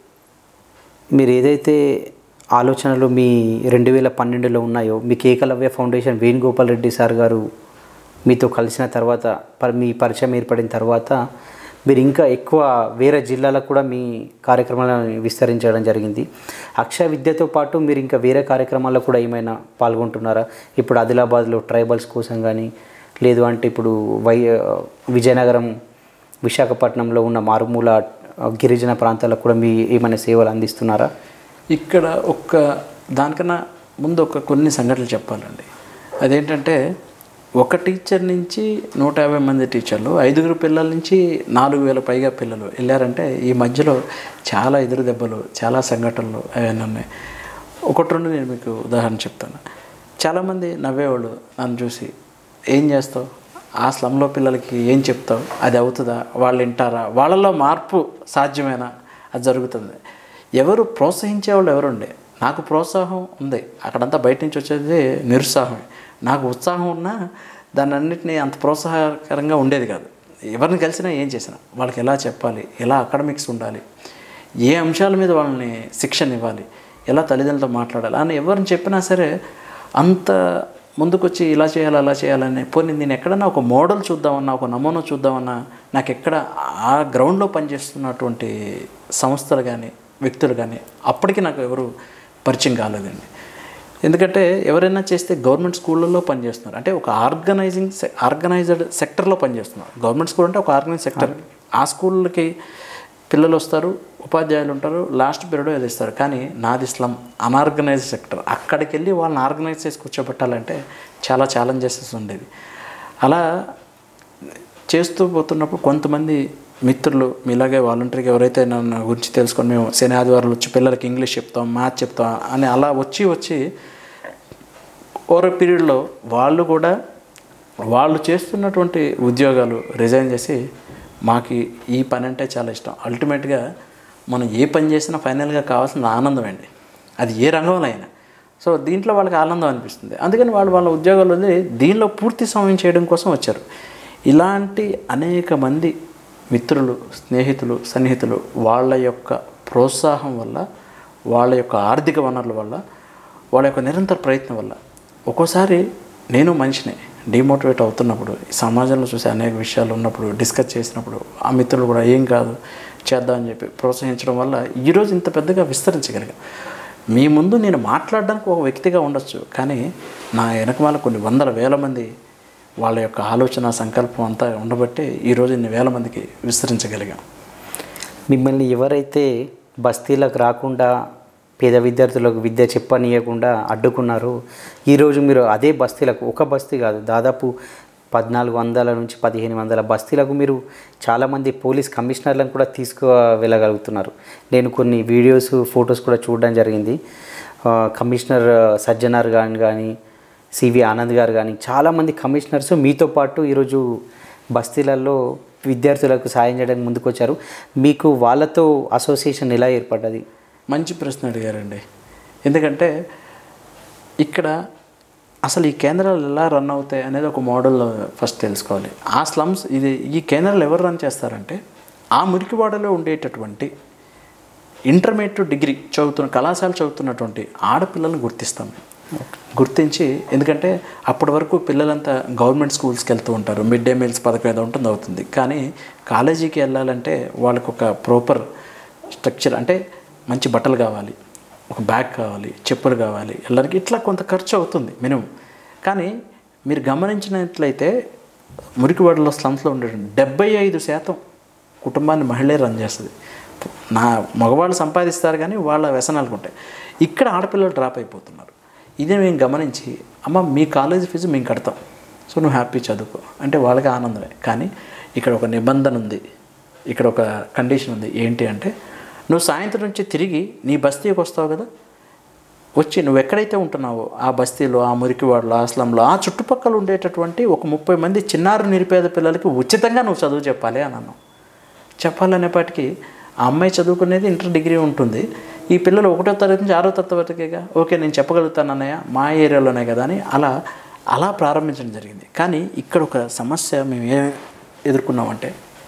[SPEAKER 2] మీరు ఏదైతే ఆలోచనలు మీ రెండు వేల పన్నెండులో ఉన్నాయో మీకు ఏకలవ్య ఫౌండేషన్ వేణుగోపాల్ రెడ్డి సార్ గారు మీతో కలిసిన తర్వాత పరి మీ పరిచయం ఏర్పడిన తర్వాత మీరు ఇంకా ఎక్కువ వేరే జిల్లాలకు కూడా మీ కార్యక్రమాలను విస్తరించడం జరిగింది అక్షయ విద్యతో పాటు మీరు ఇంకా వేరే కార్యక్రమాల్లో కూడా ఏమైనా పాల్గొంటున్నారా ఇప్పుడు ఆదిలాబాద్లో ట్రైబల్స్ కోసం కానీ లేదు అంటే ఇప్పుడు వై విజయనగరం విశాఖపట్నంలో ఉన్న మారుమూల ఆ, గిరిజన ప్రాంతాలకు కూడా మీ ఏమైనా సేవలు అందిస్తున్నారా
[SPEAKER 3] ఇక్కడ ఒక్క దానికన్నా ముందు ఒక కొన్ని సంఘటనలు చెప్పాలండి అదేంటంటే ఒక టీచర్ నుంచి నూట యాభై మంది టీచర్లు ఐదుగురు పిల్లల నుంచి నాలుగు వేల పైగా పిల్లలు వెళ్ళారంటే ఈ మధ్యలో చాలా ఎదురు దెబ్బలు చాలా సంఘటనలు అవన్నీ ఉన్నాయి ఒకటి రెండు నేను మీకు ఉదాహరణ చెప్తాను చాలామంది నవ్వేవాళ్ళు నన్ను చూసి ఏం చేస్తావు ఆ స్లంలో పిల్లలకి ఏం చెప్తావు అది అవుతుందా వాళ్ళు వింటారా వాళ్ళలో మార్పు సాధ్యమేనా అది జరుగుతుంది ఎవరు ప్రోత్సహించే వాళ్ళు ఎవరుండే నాకు ప్రోత్సాహం ఉంది అక్కడంతా బయట నుంచి వచ్చేది నిరుత్సాహమే నాకు ఉత్సాహం ఉన్నా దాన్ని అన్నింటినీ అంత ప్రోత్సాహకరంగా ఉండేది కాదు ఎవరిని కలిసినా ఏం చేసినా వాళ్ళకి ఎలా చెప్పాలి ఎలా అకాడమిక్స్ ఉండాలి ఏ అంశాల మీద వాళ్ళని శిక్షణ ఇవ్వాలి ఎలా తల్లిదండ్రులతో మాట్లాడాలి అని ఎవరిని చెప్పినా సరే అంత ముందుకొచ్చి ఇలా చేయాలి అలా చేయాలని పోనీ నేను ఎక్కడన్నా ఒక మోడల్ చూద్దామన్నా ఒక నమూనా చూద్దామన్నా నాకు ఎక్కడ ఆ గ్రౌండ్లో పనిచేస్తున్నటువంటి సంస్థలు కానీ వ్యక్తులు కానీ అప్పటికి నాకు ఎవరు పరిచయం కాలేదండి ఎందుకంటే ఎవరైనా చేస్తే గవర్నమెంట్ స్కూళ్ళల్లో పనిచేస్తున్నారు అంటే ఒక ఆర్గనైజింగ్ సె- ఆర్గనైజ్డ్ సెక్టర్లో పనిచేస్తున్నారు గవర్నమెంట్ స్కూల్ అంటే ఒక ఆర్గనైజ్ సెక్టర్ ఆ స్కూళ్ళకి పిల్లలు వస్తారు ఉపాధ్యాయులు ఉంటారు లాస్ట్ పీరియడ్ ఏదో ఇస్తారు కానీ నాది ఇస్లాం అనార్గనైజ్డ్ సెక్టర్ అక్కడికి వెళ్ళి వాళ్ళని ఆర్గనైజ్ చేసి కూర్చోబెట్టాలంటే చాలా ఛాలెంజెస్ ఉండేది అలా చేస్తూ పోతున్నప్పుడు కొంతమంది మిత్రులు మీలాగే వాలంటరీగా ఎవరైతే నన్ను గురించి తెలుసుకొని మేము శని ఆదివారాలు వచ్చి పిల్లలకి ఇంగ్లీష్ చెప్తాం మ్యాథ్స్ చెప్తాం అని అలా వచ్చి వచ్చి ఓరో పీరియడ్లో వాళ్ళు కూడా వాళ్ళు చేస్తున్నటువంటి ఉద్యోగాలు రిజైన్ చేసి మాకు ఈ పని అంటే చాలా ఇష్టం అల్టిమేట్గా మనం ఏ పని చేసినా ఫైనల్గా కావాల్సిన ఆనందం అండి అది ఏ రంగంలో అయినా సో దీంట్లో వాళ్ళకి ఆనందం అనిపిస్తుంది అందుకని వాళ్ళు వాళ్ళ ఉద్యోగాలు వదిలి దీనిలో పూర్తి సమయం చేయడం కోసం వచ్చారు ఇలాంటి అనేక మంది మిత్రులు స్నేహితులు సన్నిహితులు వాళ్ళ యొక్క ప్రోత్సాహం వల్ల వాళ్ళ యొక్క ఆర్థిక వనరుల వల్ల వాళ్ళ యొక్క నిరంతర ప్రయత్నం వల్ల ఒక్కోసారి నేను మనిషిని డిమోటివేట్ అవుతున్నప్పుడు ఈ సమాజంలో చూసే అనేక విషయాలు ఉన్నప్పుడు డిస్కస్ చేసినప్పుడు ఆ మిత్రులు కూడా ఏం కాదు చేద్దామని చెప్పి ప్రోత్సహించడం వల్ల ఈరోజు ఇంత పెద్దగా విస్తరించగలిగాం మీ ముందు నేను మాట్లాడడానికి ఒక వ్యక్తిగా ఉండొచ్చు కానీ నా వెనకమాల కొన్ని వందల వేల మంది వాళ్ళ యొక్క ఆలోచన సంకల్పం అంతా ఉండబట్టే ఈరోజు ఇన్ని వేల మందికి విస్తరించగలిగాం
[SPEAKER 2] మిమ్మల్ని ఎవరైతే బస్తీలకు రాకుండా పేద విద్యార్థులకు విద్య చెప్పనీయకుండా అడ్డుకున్నారో ఈరోజు మీరు అదే బస్తీలకు ఒక బస్తీ కాదు దాదాపు పద్నాలుగు వందల నుంచి పదిహేను వందల బస్తీలకు మీరు చాలామంది పోలీస్ కమిషనర్లను కూడా తీసుకు వెళ్ళగలుగుతున్నారు నేను కొన్ని వీడియోస్ ఫొటోస్ కూడా చూడడం జరిగింది ఆ, కమిషనర్ సజ్జనార్ గాని కానీ సివి ఆనంద్ గారు కానీ చాలామంది కమిషనర్స్ మీతో పాటు ఈరోజు బస్తీలలో విద్యార్థులకు సాయం చేయడానికి ముందుకొచ్చారు మీకు వాళ్ళతో అసోసియేషన్ ఎలా ఏర్పడ్డది
[SPEAKER 3] మంచి ప్రశ్న అడిగారండి ఎందుకంటే ఇక్కడ అసలు ఈ కేంద్రాలు ఎలా రన్ అవుతాయి అనేది ఒక మోడల్ ఫస్ట్ తెలుసుకోవాలి ఆ స్లమ్స్ ఇది ఈ కేంద్రాలు ఎవరు రన్ చేస్తారంటే ఆ మురికివాడలో ఉండేటటువంటి ఇంటర్మీడియట్ డిగ్రీ చదువుతున్న కళాశాల చదువుతున్నటువంటి ఆడపిల్లలను గుర్తిస్తాం గుర్తించి ఎందుకంటే అప్పటి వరకు పిల్లలంతా గవర్నమెంట్ స్కూల్స్కి వెళ్తూ ఉంటారు మిడ్ డే మీల్స్ పథకం ఏదో ఉంటుంది అవుతుంది కానీ కాలేజీకి వెళ్ళాలంటే వాళ్ళకు ఒక ప్రాపర్ స్ట్రక్చర్ అంటే మంచి బట్టలు కావాలి ఒక బ్యాగ్ కావాలి చెప్పులు కావాలి వెళ్ళడానికి ఇట్లా కొంత ఖర్చు అవుతుంది మినిమం కానీ మీరు గమనించినట్లయితే మురికివాడలో స్లమ్స్లో ఉండే డెబ్బై ఐదు శాతం కుటుంబాన్ని మహిళే రన్ చేస్తుంది నా మగవాళ్ళు సంపాదిస్తారు కానీ వాళ్ళ వ్యసనాలకు ఉంటాయి ఇక్కడ ఆడపిల్లలు డ్రాప్ అయిపోతున్నారు ఇదే మేము గమనించి అమ్మ మీ కాలేజ్ ఫీజు మేము కడతాం సో నువ్వు హ్యాపీ చదువుకో అంటే వాళ్ళకి ఆనందమే కానీ ఇక్కడ ఒక నిబంధన ఉంది ఇక్కడ ఒక కండిషన్ ఉంది ఏంటి అంటే నువ్వు సాయంత్రం నుంచి తిరిగి నీ బస్తీకి వస్తావు కదా వచ్చి నువ్వు ఎక్కడైతే ఉంటున్నావో ఆ బస్తీలో ఆ మురికివాడలో ఆ స్లంలో ఆ చుట్టుపక్కల ఉండేటటువంటి ఒక ముప్పై మంది చిన్నారు నిరుపేద పిల్లలకి ఉచితంగా నువ్వు చదువు చెప్పాలి అని అన్నావు చెప్పాలనేపాటికి ఆ అమ్మాయి చదువుకునేది ఇంటర్ డిగ్రీ ఉంటుంది ఈ పిల్లలు ఒకటో తరగతి నుంచి ఆరో తరగతి వరకేగా ఓకే నేను చెప్పగలుగుతాను అన్నయ్య మా ఏరియాలోనే కదా అని అలా అలా ప్రారంభించడం జరిగింది కానీ ఇక్కడ ఒక సమస్య మేము ఏ ఎదుర్కొన్నామంటే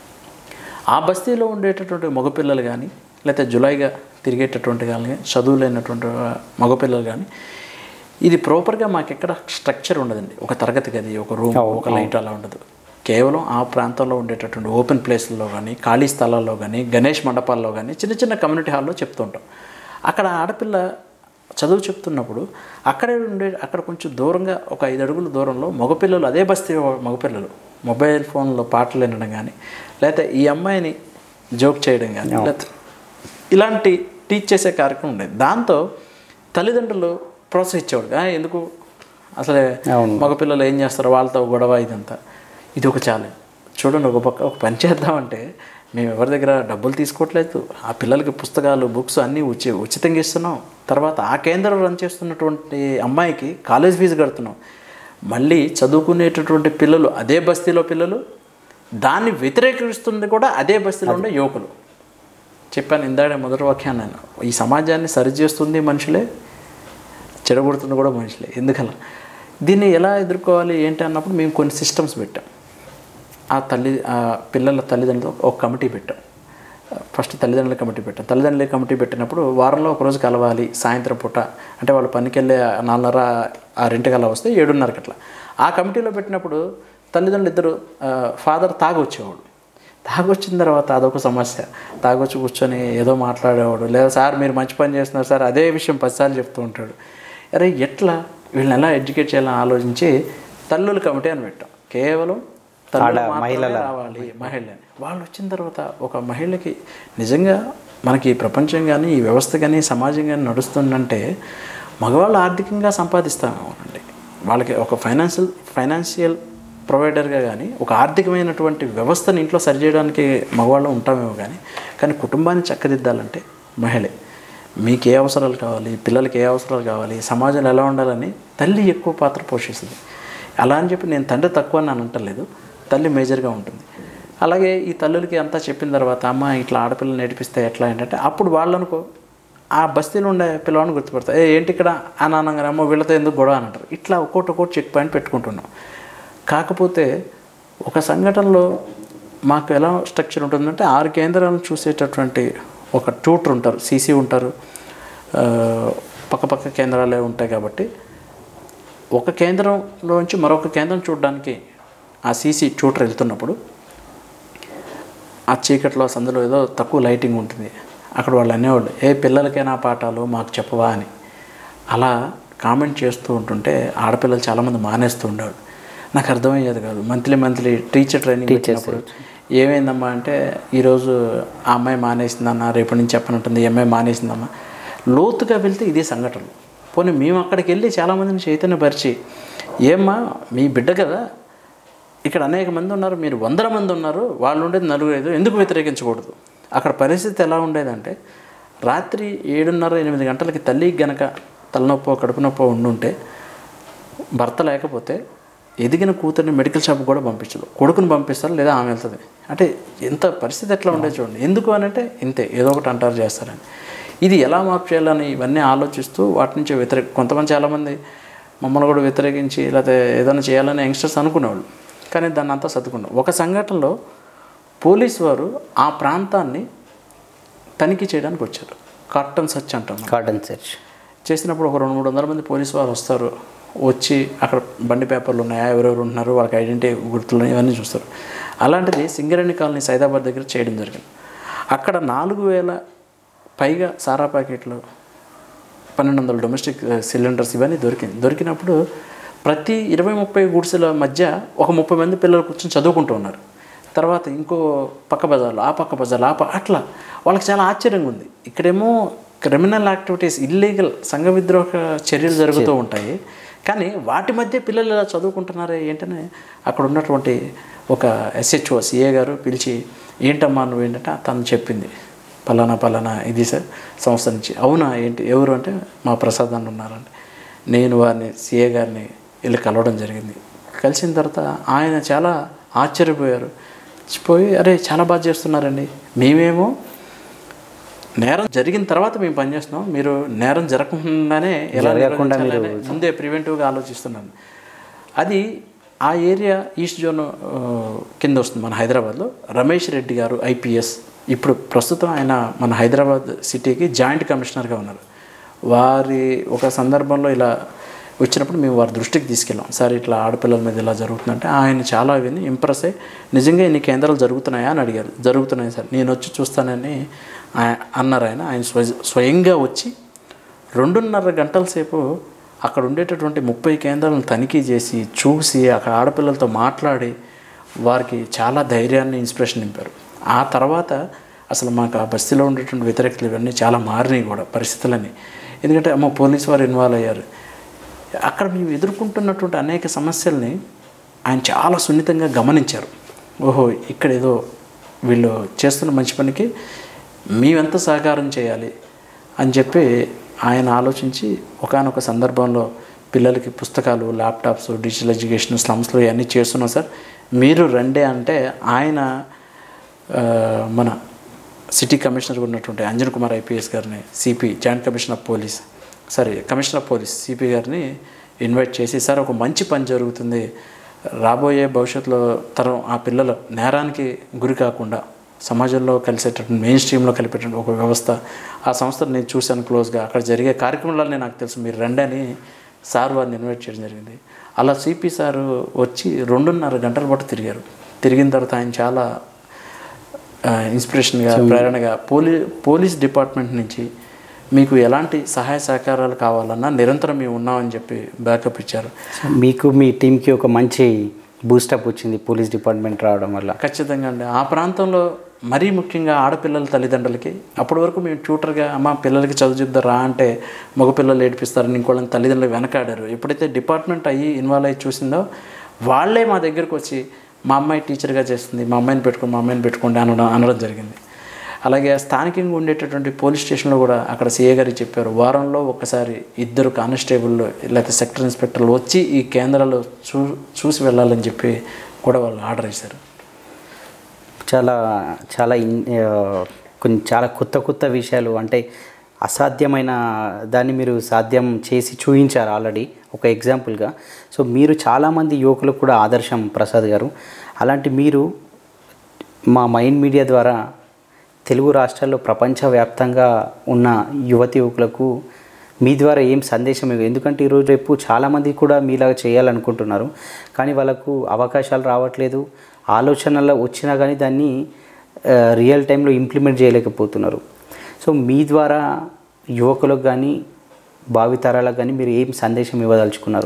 [SPEAKER 3] ఆ బస్తీలో ఉండేటటువంటి మగపిల్లలు కానీ లేకపోతే జులైగా తిరిగేటటువంటి కానీ చదువులేనటువంటి మగపిల్లలు కానీ ఇది ప్రాపర్గా మాకు ఎక్కడ స్ట్రక్చర్ ఉండదండి ఒక తరగతి గది ఒక రూమ్ ఒక లైట్ అలా ఉండదు కేవలం ఆ ప్రాంతంలో ఉండేటటువంటి ఓపెన్ ప్లేస్లలో కానీ ఖాళీ స్థలాల్లో కానీ గణేష్ మండపాల్లో కానీ చిన్న చిన్న కమ్యూనిటీ హాల్లో చెప్తుంటాం అక్కడ ఆడపిల్ల చదువు చెప్తున్నప్పుడు అక్కడే ఉండే అక్కడ కొంచెం దూరంగా ఒక ఐదు అడుగుల దూరంలో మగపిల్లలు అదే బస్తీ మగపిల్లలు మొబైల్ ఫోన్లో పాటలు వినడం కానీ లేకపోతే ఈ అమ్మాయిని జోక్ చేయడం కానీ లేకపోతే ఇలాంటి టీచ్ చేసే కార్యక్రమం ఉండేది దాంతో తల్లిదండ్రులు ప్రోత్సహించేవాడు "ఆ, ఎందుకు అసలే
[SPEAKER 2] అవును.
[SPEAKER 3] మగపిల్లలు ఏం చేస్తారు వాళ్ళతో గొడవ ఇదంతా ఇది ఒక ఛాలెంజ్ చూడండి ఒక పక్క ఒక పని చేద్దామంటే మేము ఎవరి దగ్గర డబ్బులు తీసుకోవట్లేదు ఆ పిల్లలకి పుస్తకాలు బుక్స్ అన్నీ ఉచి ఉచితంగా ఇస్తున్నాం తర్వాత ఆ కేంద్రం రన్ చేస్తున్నటువంటి అమ్మాయికి కాలేజ్ ఫీజు కడుతున్నాం మళ్ళీ చదువుకునేటటువంటి పిల్లలు అదే బస్తీలో పిల్లలు దాన్ని వ్యతిరేకిస్తుంది కూడా అదే బస్తీలో ఉండే యువకులు చెప్పాను ఇందాడే మొదటి వాక్యాన్ని నేను ఈ సమాజాన్ని సరిచేస్తుంది మనుషులే చెడగొడుతుంది కూడా మనుషులే ఎందుకలా దీన్ని ఎలా ఎదుర్కోవాలి ఏంటి అన్నప్పుడు మేము కొన్ని సిస్టమ్స్ పెట్టాం ఆ తల్లి ఆ పిల్లల తల్లిదండ్రులు ఒక కమిటీ పెట్టాం ఫస్ట్ తల్లిదండ్రుల కమిటీ పెట్టాం తల్లిదండ్రుల కమిటీ పెట్టినప్పుడు వారంలో ఒకరోజు కలవాలి సాయంత్రం పూట అంటే వాళ్ళు పనికి వెళ్ళే నాలుగున్నర ఆరింటికల్లా వస్తే ఏడున్నరకి అట్లా ఆ కమిటీలో పెట్టినప్పుడు తల్లిదండ్రులు ఇద్దరు ఫాదర్ తాగొచ్చేవాడు తాగొచ్చిన తర్వాత అదొక సమస్య తాగొచ్చి కూర్చొని ఏదో మాట్లాడేవాడు లేదా సార్ మీరు మంచి పని చేస్తున్నారు సార్ అదే విషయం పదిసార్లు చెప్తూ ఉంటాడు అరే ఎట్లా వీళ్ళని ఎలా ఎడ్యుకేట్ చేయాలని ఆలోచించి తల్లుల కమిటీ అని పెట్టాం కేవలం తల్లులు
[SPEAKER 2] ఆడ
[SPEAKER 3] మాత్రమే
[SPEAKER 2] మహిళల.
[SPEAKER 3] రావాలి మహిళని వాళ్ళు వచ్చిన తర్వాత ఒక మహిళకి నిజంగా మనకి ఈ ప్రపంచం కానీ ఈ వ్యవస్థ కానీ సమాజం కానీ నడుస్తుందంటే మగవాళ్ళు ఆర్థికంగా సంపాదిస్తామండి వాళ్ళకి ఒక ఫైనాన్షియల్ ఫైనాన్షియల్ ప్రొవైడర్గా కానీ ఒక ఆర్థికమైనటువంటి వ్యవస్థను ఇంట్లో సరిచేయడానికి మగవాళ్ళు ఉంటామేమో కానీ కానీ కుటుంబాన్ని చక్కదిద్దాలంటే మహిళే మీకు ఏ అవసరాలు కావాలి పిల్లలకి ఏ అవసరాలు కావాలి సమాజంలో ఎలా ఉండాలని తల్లి ఎక్కువ పాత్ర పోషిస్తుంది అలా అని చెప్పి నేను తండ్రి తక్కువ అని అని అంటలేదు తల్లి మేజర్గా ఉంటుంది అలాగే ఈ తల్లులకి అంతా చెప్పిన తర్వాత అమ్మ ఇట్లా ఆడపిల్లలు నేర్పిస్తే ఎట్లా ఏంటంటే అప్పుడు వాళ్ళనుకో ఆ బస్తీలో ఉండే పిల్లవాడిని గుర్తుపడతారు ఏ ఏంటి ఇక్కడ అనానంగా అమ్మ వీళ్ళతో ఎందుకు గొడవ అని అంటారు ఇట్లా ఒక్కోటి ఒక్కోటి చెక్ పాయింట్ పెట్టుకుంటున్నాం కాకపోతే ఒక సంఘటనలో మాకు ఎలా స్ట్రక్చర్ ఉంటుందంటే ఆరు కేంద్రాలను చూసేటటువంటి ఒక ట్యూటర్ ఉంటారు సీసీ ఉంటారు ఆ, పక్కపక్క కేంద్రాలే ఉంటాయి కాబట్టి ఒక కేంద్రంలోంచి మరొక కేంద్రం చూడడానికి ఆ సీసీ ట్యూటర్ వెళ్తున్నప్పుడు ఆ చీకట్లో సందులో ఏదో తక్కువ లైటింగ్ ఉంటుంది అక్కడ వాళ్ళు అనేవాళ్ళు ఏ పిల్లలకైనా పాఠాలు మాకు చెప్పవా అని అలా కామెంట్ చేస్తూ ఉంటుంటే ఆడపిల్లలు చాలామంది మానేస్తూ ఉండేవాళ్ళు నాకు అర్థమయ్యేది కాదు మంత్లీ మంత్లీ టీచర్ ట్రైనింగ్ ఇచ్చినప్పుడు ఏమైందమ్మా అంటే ఈరోజు ఆ అమ్మాయి మానేసిందన్న రేపటి నుంచి చెప్పనంటుంది ఈ అమ్మాయి మానేసిందమ్మా లోతుగా వెళ్తే ఇదే సంఘటన పోనీ మేము అక్కడికి వెళ్ళి చాలామందిని చైతన్యపరిచి ఏమ్మా మీ బిడ్డ కదా ఇక్కడ అనేక మంది ఉన్నారు మీరు వందల మంది ఉన్నారు వాళ్ళు ఉండేది నలుగురు ఐదు ఎందుకు వ్యతిరేకించకూడదు అక్కడ పరిస్థితి ఎలా ఉండేదంటే రాత్రి ఏడున్నర ఎనిమిది గంటలకి తల్లికి గనక తలనొప్పో కడుపు నొప్పో ఉండుంటే భర్త లేకపోతే ఎదిగిన కూతుర్ని మెడికల్ షాప్ కూడా పంపించరు కొడుకుని పంపిస్తారు లేదా ఆమె వెళ్తుంది అంటే ఎంత పరిస్థితి ఎట్లా ఉండేది చూడండి ఎందుకు అని అంటే ఇంతే ఏదో ఒకటి అంటారు చేస్తారని ఇది ఎలా మార్పు చేయాలని ఇవన్నీ ఆలోచిస్తూ వాటి నుంచి వ్యతిరేక కొంతమంది చాలామంది మమ్మల్ని కూడా వ్యతిరేకించి లేకపోతే ఏదైనా చేయాలని యంగ్స్టర్స్ అనుకునేవాళ్ళు కానీ దాన్ని అంతా సర్దుకున్నాం ఒక సంఘటనలో పోలీసు వారు ఆ ప్రాంతాన్ని తనిఖీ చేయడానికి వచ్చారు కర్టన్ సర్చ్ అంటాం మనం.
[SPEAKER 2] కార్డన్ సెర్చ్
[SPEAKER 3] చేసినప్పుడు ఒక రెండు మూడు వందల మంది పోలీసు వారు వస్తారు వచ్చి అక్కడ బండి పేపర్లు ఉన్నాయా ఎవరెవరు ఉంటున్నారు వాళ్ళకి ఐడెంటిటీ గుర్తులు ఇవన్నీ చూస్తారు అలాంటిది సింగరేణి కాలనీ సైదాబాద్ దగ్గర చేయడం జరిగింది అక్కడ నాలుగు వేల పైగా సారా ప్యాకెట్లు పన్నెండు వందల డొమెస్టిక్ సిలిండర్స్ ఇవన్నీ దొరికింది దొరికినప్పుడు ప్రతి ఇరవై ముప్పై గుడిసెల మధ్య ఒక ముప్పై మంది పిల్లలు కూర్చొని చదువుకుంటూ ఉన్నారు తర్వాత ఇంకో పక్క బజార్లో ఆ పక్క బజార్లో ఆ పక్క అట్లా వాళ్ళకి చాలా ఆశ్చర్యంగా ఉంది ఇక్కడేమో క్రిమినల్ యాక్టివిటీస్ ఇల్లీగల్ సంఘ విద్రోహ చర్యలు జరుగుతూ ఉంటాయి కానీ వాటి మధ్య పిల్లలు ఇలా చదువుకుంటున్నారే ఏంటని అక్కడ ఉన్నటువంటి ఒక ఎస్హెచ్ఓ సిఏ గారు పిలిచి ఏంటమ్మా నువ్వు ఏంటంటే తను చెప్పింది పలానా పలానా ఇది సార్ సంస్థ నుంచి అవునా ఏంటి ఎవరు అంటే మా ప్రసాద్ అని ఉన్నారండి నేను వారిని సిఏ గారిని వెళ్ళి కలవడం జరిగింది కలిసిన తర్వాత ఆయన చాలా ఆశ్చర్యపోయారు పోయి అరే చాలా బాగా చేస్తున్నారండి మేమేమో నేరం జరిగిన తర్వాత మేము పనిచేస్తున్నాం మీరు నేరం జరగకుండానే ఎలా
[SPEAKER 2] జరగకుండా మీరు-
[SPEAKER 3] నిర్వహించాలని ముందే ప్రివెంటివ్గా ఆలోచిస్తున్నాను అది ఆ ఏరియా ఈస్ట్ జోన్ ఆ, కింద వస్తుంది మన హైదరాబాద్లో రమేష్ రెడ్డి గారు ఐపీఎస్ ఇప్పుడు ప్రస్తుతం ఆయన మన హైదరాబాద్ సిటీకి జాయింట్ కమిషనర్గా ఉన్నారు వారి ఒక సందర్భంలో ఇలా వచ్చినప్పుడు మేము వారి దృష్టికి తీసుకెళ్ళాం సార్ ఇట్లా ఆడపిల్లల మీద ఇలా జరుగుతుందంటే ఆయన చాలా విని ఇంప్రెస్ అయ్యి నిజంగా ఇన్ని కేంద్రాలు జరుగుతున్నాయా అని అడిగారు జరుగుతున్నాయి సార్ నేను వచ్చి చూస్తానని ఆయ- అన్నారు ఆయన ఆయన స్వ- స్వయంగా వచ్చి రెండున్నర గంటల సేపు అక్కడ ఉండేటటువంటి ముప్పై కేంద్రాలను తనిఖీ చేసి చూసి అక్కడ ఆడపిల్లలతో మాట్లాడి వారికి చాలా ధైర్యాన్ని ఇన్స్పిరేషన్ నింపారు ఆ తర్వాత అసలు మాకు ఆ బస్తీలో ఉండేటువంటి వ్యతిరేకతలు ఇవన్నీ చాలా మారినాయి కూడా పరిస్థితులన్నీ ఎందుకంటే అమ్మ పోలీసు వారు ఇన్వాల్వ్ అయ్యారు అక్కడ మేము ఎదుర్కొంటున్నటువంటి అనేక సమస్యల్ని ఆయన చాలా సున్నితంగా గమనించారు ఓహో ఇక్కడ ఏదో వీళ్ళు చేస్తున్న మంచి పనికి మేమెంత సహకారం చేయాలి అని చెప్పి ఆయన ఆలోచించి ఒకానొక సందర్భంలో పిల్లలకి పుస్తకాలు ల్యాప్టాప్స్ డిజిటల్ ఎడ్యుకేషన్ స్లమ్స్లో ఇవన్నీ చేస్తున్నాం సార్ మీరు రండే అంటే ఆయన ఆ, మన సిటీ కమిషనర్ ఉన్నటువంటి అంజన్ కుమార్ ఐపీఎస్ గారిని CP joint commissioner of police sorry commissioner of police CP గారిని ఇన్వైట్ చేసి సార్ ఒక మంచి పని జరుగుతుంది రాబోయే భవిష్యత్తులో తరం ఆ పిల్లలు నేరానికి గురి కాకుండా సమాజంలో కలిసేటటువంటి మెయిన్ స్ట్రీమ్లో కలిపేటువంటి ఒక వ్యవస్థ ఆ సంస్థను నేను చూశాను క్లోజ్గా అక్కడ జరిగే కార్యక్రమాలనే నాకు తెలుసు మీరు రండి అని సార్ వారిని ఇన్వైట్ చేయడం జరిగింది అలా సిపి సారు వచ్చి రెండున్నర గంటల పాటు తిరిగారు తిరిగిన తర్వాత ఆయన చాలా ఆ, ఇన్స్పిరేషన్గా ప్రేరణగా పోలీ పోలీస్ డిపార్ట్మెంట్ నుంచి మీకు ఎలాంటి సహాయ సహకారాలు కావాలన్నా నిరంతరం మేము ఉన్నామని చెప్పి బ్యాకప్ ఇచ్చారు
[SPEAKER 2] మీకు మీ టీంకి ఒక మంచి బూస్టప్ వచ్చింది పోలీస్ డిపార్ట్మెంట్ రావడం వల్ల
[SPEAKER 3] ఖచ్చితంగా అండి ఆ ప్రాంతంలో మరీ ముఖ్యంగా ఆడపిల్లల తల్లిదండ్రులకి అప్పటి వరకు మేము ట్యూటర్గా అమ్మ పిల్లలకి చదువు చెప్తారా అంటే మగపిల్లలు ఏడిపిస్తారని ఇంకోళ్ళని తల్లిదండ్రులు వెనకాడారు ఎప్పుడైతే డిపార్ట్మెంట్ అయ్యి ఇన్వాల్వ్ అయ్యి చూసిందో వాళ్ళే మా దగ్గరకు వచ్చి మా అమ్మాయి టీచర్గా చేస్తుంది మా అమ్మాయిని పెట్టుకుని మా అమ్మాయిని పెట్టుకోండి అనడం అనడం జరిగింది అలాగే స్థానికంగా ఉండేటటువంటి పోలీస్ స్టేషన్లో కూడా అక్కడ సీఏ గారికి చెప్పారు వారంలో ఒకసారి ఇద్దరు కానిస్టేబుల్ లేకపోతే సెక్టర్ ఇన్స్పెక్టర్లు వచ్చి ఈ కేంద్రాలు చూ చూసి వెళ్ళాలని చెప్పి కూడా వాళ్ళు ఆర్డర్ చేశారు
[SPEAKER 2] చాలా చాలా ఇన్- ఆ, కొన్ని చాలా కొత్త కొత్త విషయాలు అంటే అసాధ్యమైన దాన్ని మీరు సాధ్యం చేసి చూపించారు ఆల్రెడీ ఒక ఎగ్జాంపుల్గా సో మీరు చాలామంది యువకులకు కూడా ఆదర్శం ప్రసాద్ గారు అలాంటి మీరు మా మైండ్ మీడియా ద్వారా తెలుగు రాష్ట్రాల్లో ప్రపంచవ్యాప్తంగా ఉన్న యువతి యువకులకు మీ ద్వారా ఏం సందేశం ఇవ్వ ఎందుకంటే ఈరోజు రేపు చాలామంది కూడా మీలాగా చేయాలనుకుంటున్నారు కానీ వాళ్ళకు అవకాశాలు రావట్లేదు ఆలోచనలు వచ్చినా కానీ దాన్ని ఆ, రియల్ టైంలో ఇంప్లిమెంట్ చేయలేకపోతున్నారు సో మీ ద్వారా యువకులకు కానీ భావితరాలకు కానీ మీరు ఏం సందేశం ఇవ్వదలుచుకున్నారు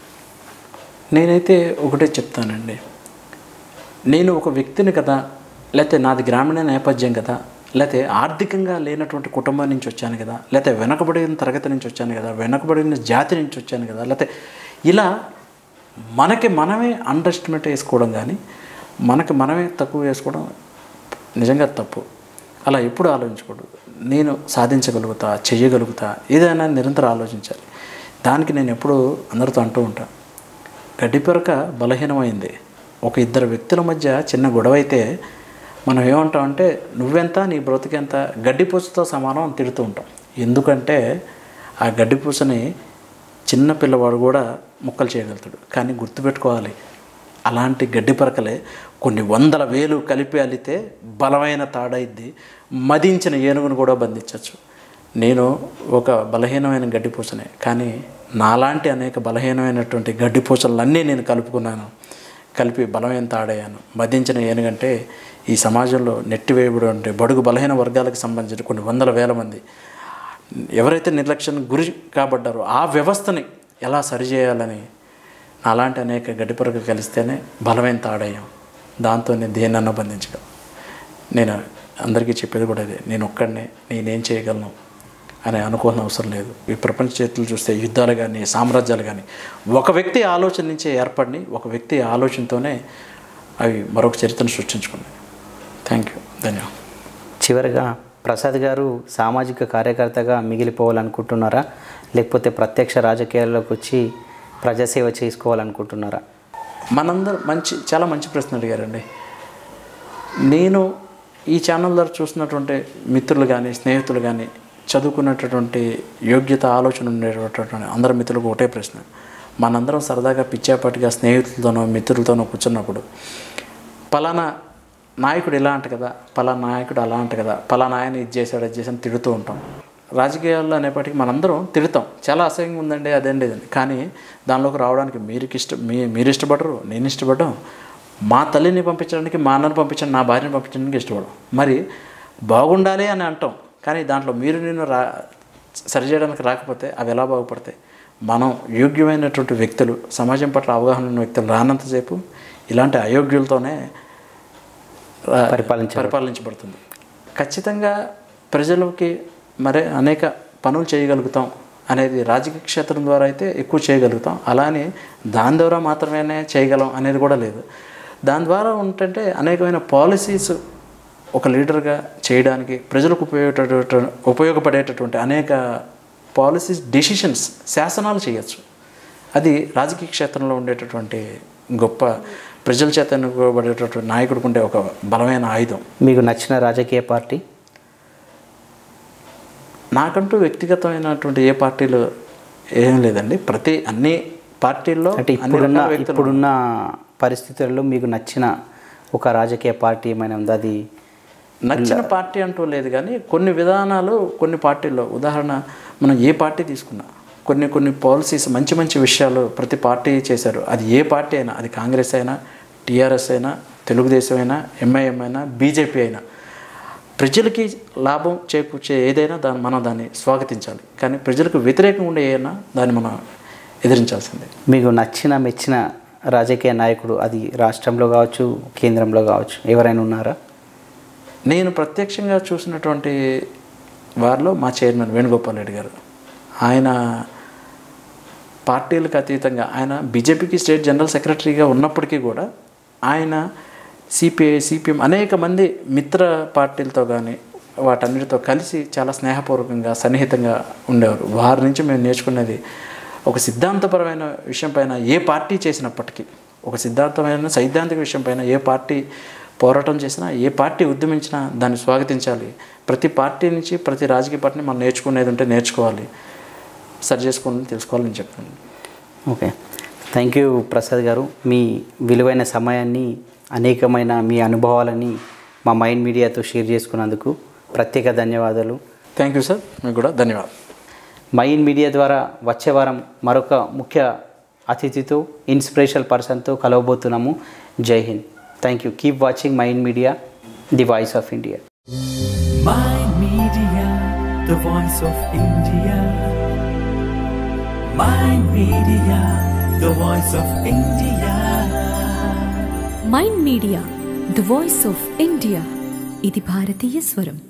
[SPEAKER 3] నేనైతే ఒకటే చెప్తానండి నేను ఒక వ్యక్తిని కదా లేకపోతే నాది గ్రామీణ నేపథ్యం కదా లేకపోతే ఆర్థికంగా లేనటువంటి కుటుంబం నుంచి వచ్చాను కదా లేకపోతే వెనకబడిన తరగతి నుంచి వచ్చాను కదా వెనకబడిన జాతి నుంచి వచ్చాను కదా లేకపోతే ఇలా మనకి మనమే అండర్ ఎస్టిమేట్ వేసుకోవడం కానీ మనకి మనమే తక్కువ వేసుకోవడం నిజంగా తప్పు అలా ఎప్పుడు ఆలోచించకూడదు నేను సాధించగలుగుతా చెయ్యగలుగుతా ఏదైనా నిరంతరం ఆలోచించాలి దానికి నేను ఎప్పుడు అందరితో అంటూ ఉంటాను గడ్డిపెరక బలహీనమైంది ఒక ఇద్దరు వ్యక్తుల మధ్య చిన్న గొడవ అయితే మనం ఏమంటామంటే నువ్వెంత నీ బ్రతికెంత గడ్డిపూసతో సమానం అని తిడుతూ ఉంటాం ఎందుకంటే ఆ గడ్డిపూసని చిన్న పిల్లవాడు కూడా ముక్కలు చేయగలుగుతాడు కానీ గుర్తుపెట్టుకోవాలి అలాంటి గడ్డి పరకలే కొన్ని వందల వేలు కలిపి అల్లితే బలమైన తాడైద్ది మదించిన ఏనుగును కూడా బంధించవచ్చు నేను ఒక బలహీనమైన గడ్డిపూసనే కానీ నాలాంటి అనేక బలహీనమైనటువంటి గడ్డిపూసలన్నీ నేను కలుపుకున్నాను కలిపి బలమైన తాడయ్యాను మదించిన ఏనుగంటే ఈ సమాజంలో నెట్టివేయబడి ఉంటే బడుగు బలహీన వర్గాలకు సంబంధించిన కొన్ని వందల వేల మంది ఎవరైతే నిర్లక్ష్యానికి గురి కాబడ్డారో ఆ వ్యవస్థని ఎలా సరిచేయాలని అలాంటి అనేక గడ్డిపరకు కలిస్తేనే బలమైన తాడయ్యాం దాంతో నేను దేన్నన్నా బంధించగలను నేను అందరికీ చెప్పేది కూడా అదే నేను ఒక్కడనే నేనేం చేయగలను అని అనుకోవాల్సిన అవసరం లేదు ఈ ప్రపంచ చేతులు చూస్తే యుద్ధాలు కానీ సామ్రాజ్యాలు కానీ ఒక వ్యక్తి ఆలోచన నుంచే ఏర్పడి ఒక వ్యక్తి ఆలోచనతోనే అవి మరొక చరిత్రను సృష్టించుకున్నాయి థ్యాంక్ యూ ధన్యవాదాలు
[SPEAKER 2] చివరిగా ప్రసాద్ గారు సామాజిక కార్యకర్తగా మిగిలిపోవాలనుకుంటున్నారా లేకపోతే ప్రత్యక్ష రాజకీయాల్లోకి వచ్చి ప్రజాసేవ చేసుకోవాలనుకుంటున్నారా
[SPEAKER 3] మనందరూ మంచి చాలా మంచి ప్రశ్న అడిగారండి నేను ఈ ఛానల్ ద్వారా చూసినటువంటి మిత్రులు కానీ స్నేహితులు కానీ చదువుకున్నటువంటి యోగ్యత ఆలోచన ఉండేటటువంటి అందరి మిత్రులకు ఒకటే ప్రశ్న మనందరం సరదాగా పిచ్చాపాటిగా స్నేహితులతోనో మిత్రులతోనో కూర్చున్నప్పుడు పలానా నాయకుడు ఇలా అంట కదా పలానా నాయకుడు అలా అంట కదా పలానా ఆయన ఇది చేశాడు అది చేశాడు తిడుతూ ఉంటాం రాజకీయాల్లో అనేప్పటికీ మనందరం తిడతాం చాలా అసహ్యంగా ఉందండి అదేంటి ఇదండి కానీ దానిలోకి రావడానికి మీరుకి ఇష్ట మీ మీరు ఇష్టపడరు నేను ఇష్టపడ్డాం మా తల్లిని పంపించడానికి మా అన్నని పంపించండి నా భార్యని పంపించడానికి ఇష్టపడం మరి బాగుండాలి అని అంటాం కానీ దాంట్లో మీరు నేను రా సరిచేయడానికి రాకపోతే అవి ఎలా బాగుపడతాయి మనం యోగ్యమైనటువంటి వ్యక్తులు సమాజం పట్ల అవగాహన ఉన్న వ్యక్తులు రానంతసేపు ఇలాంటి అయోగ్యులతోనే రా-
[SPEAKER 2] పరిపాలించబడు-
[SPEAKER 3] పరిపాలించబడుతుంది ఖచ్చితంగా ప్రజలకి మరి అనేక పనులు చేయగలుగుతాం అనేది రాజకీయ క్షేత్రం ద్వారా అయితే ఎక్కువ చేయగలుగుతాం అలానే దాని ద్వారా మాత్రమే చేయగలం అనేది కూడా లేదు దాని ద్వారా ఉంటుంటే అనేకమైన పాలసీస్ ఒక లీడర్గా చేయడానికి ప్రజలకు ఉపయోగ ఉపయోగపడేటటువంటి అనేక పాలసీస్ డిసిషన్స్ శాసనాలు చేయొచ్చు అది రాజకీయ క్షేత్రంలో ఉండేటటువంటి గొప్ప ప్రజల చేత ఎన్నుకోబడేటటువంటి నాయకుడికి ఉండే ఒక బలమైన ఆయుధం
[SPEAKER 2] మీకు నచ్చిన రాజకీయ పార్టీ
[SPEAKER 3] నాకంటూ వ్యక్తిగతమైనటువంటి ఏ పార్టీలు ఏం లేదండి ప్రతి అన్ని పార్టీల్లో
[SPEAKER 2] అంటే
[SPEAKER 3] అన్ని
[SPEAKER 2] ఇప్పుడున్న
[SPEAKER 3] రకాల వ్యక్తులు
[SPEAKER 2] ఇప్పుడున్న పరిస్థితుల్లో మీకు నచ్చిన ఒక రాజకీయ పార్టీ ఏమైనా ఉందా అది
[SPEAKER 3] నచ్చిన పార్టీ అంటూ లేదు కానీ కొన్ని విధానాలు కొన్ని పార్టీల్లో ఉదాహరణ మనం ఏ పార్టీ తీసుకున్నా కొన్ని కొన్ని పాలసీస్ మంచి మంచి విషయాలు ప్రతి పార్టీ చేశారు అది ఏ పార్టీ అయినా అది కాంగ్రెస్ అయినా టీఆర్ఎస్ అయినా తెలుగుదేశం అయినా ఎంఐఎం అయినా బీజేపీ అయినా ప్రజలకి లాభం చేకూర్చే ఏదైనా దాన్ని మనం దాన్ని స్వాగతించాలి కానీ ప్రజలకు వ్యతిరేకంగా ఉండే ఏదైనా దాన్ని మనం ఎదిరించాల్సిందే
[SPEAKER 2] మీకు నచ్చిన మెచ్చిన రాజకీయ నాయకుడు అది రాష్ట్రంలో కావచ్చు కేంద్రంలో కావచ్చు ఎవరైనా ఉన్నారా
[SPEAKER 3] నేను ప్రత్యక్షంగా చూసినటువంటి వారిలో మా చైర్మన్ వేణుగోపాల్ రెడ్డి గారు ఆయన పార్టీలకు అతీతంగా ఆయన బీజేపీకి స్టేట్ జనరల్ సెక్రటరీగా ఉన్నప్పటికీ కూడా ఆయన సిపిఐ సిపిఎం అనేక మంది మిత్ర పార్టీలతో కానీ వాటన్నిటితో కలిసి చాలా స్నేహపూర్వకంగా సన్నిహితంగా ఉండేవారు వారి నుంచి మేము నేర్చుకునేది ఒక సిద్ధాంతపరమైన విషయం పైన ఏ పార్టీ చేసినప్పటికీ ఒక సిద్ధాంతమైన సైద్ధాంతిక విషయం పైన ఏ పార్టీ పోరాటం చేసినా ఏ పార్టీ ఉద్యమించినా దాన్ని స్వాగతించాలి ప్రతి పార్టీ నుంచి ప్రతి రాజకీయ పార్టీని మనం నేర్చుకునేది ఉంటే నేర్చుకోవాలి సరి చేసుకోవాలని తెలుసుకోవాలని చెప్తాను
[SPEAKER 2] ఓకే థ్యాంక్ యూ ప్రసాద్ గారు మీ విలువైన సమయాన్ని అనేకమైన మీ అనుభవాలని మా మైండ్ మీడియాతో షేర్ చేసుకున్నందుకు ప్రత్యేక ధన్యవాదాలు
[SPEAKER 3] థ్యాంక్ యూ సార్ మీకు కూడా ధన్యవాదాలు
[SPEAKER 2] మైండ్ మీడియా ద్వారా వచ్చే వారం మరొక ముఖ్య అతిథితో ఇన్స్పిరేషనల్ పర్సన్తో కలవబోతున్నాము జై Hind thank you keep watching mind media the voice of India
[SPEAKER 4] Mind Media, the voice of India. Mind Media, the voice of India.
[SPEAKER 1] Mind media the voice of India ఇది భారతీయ స్వరం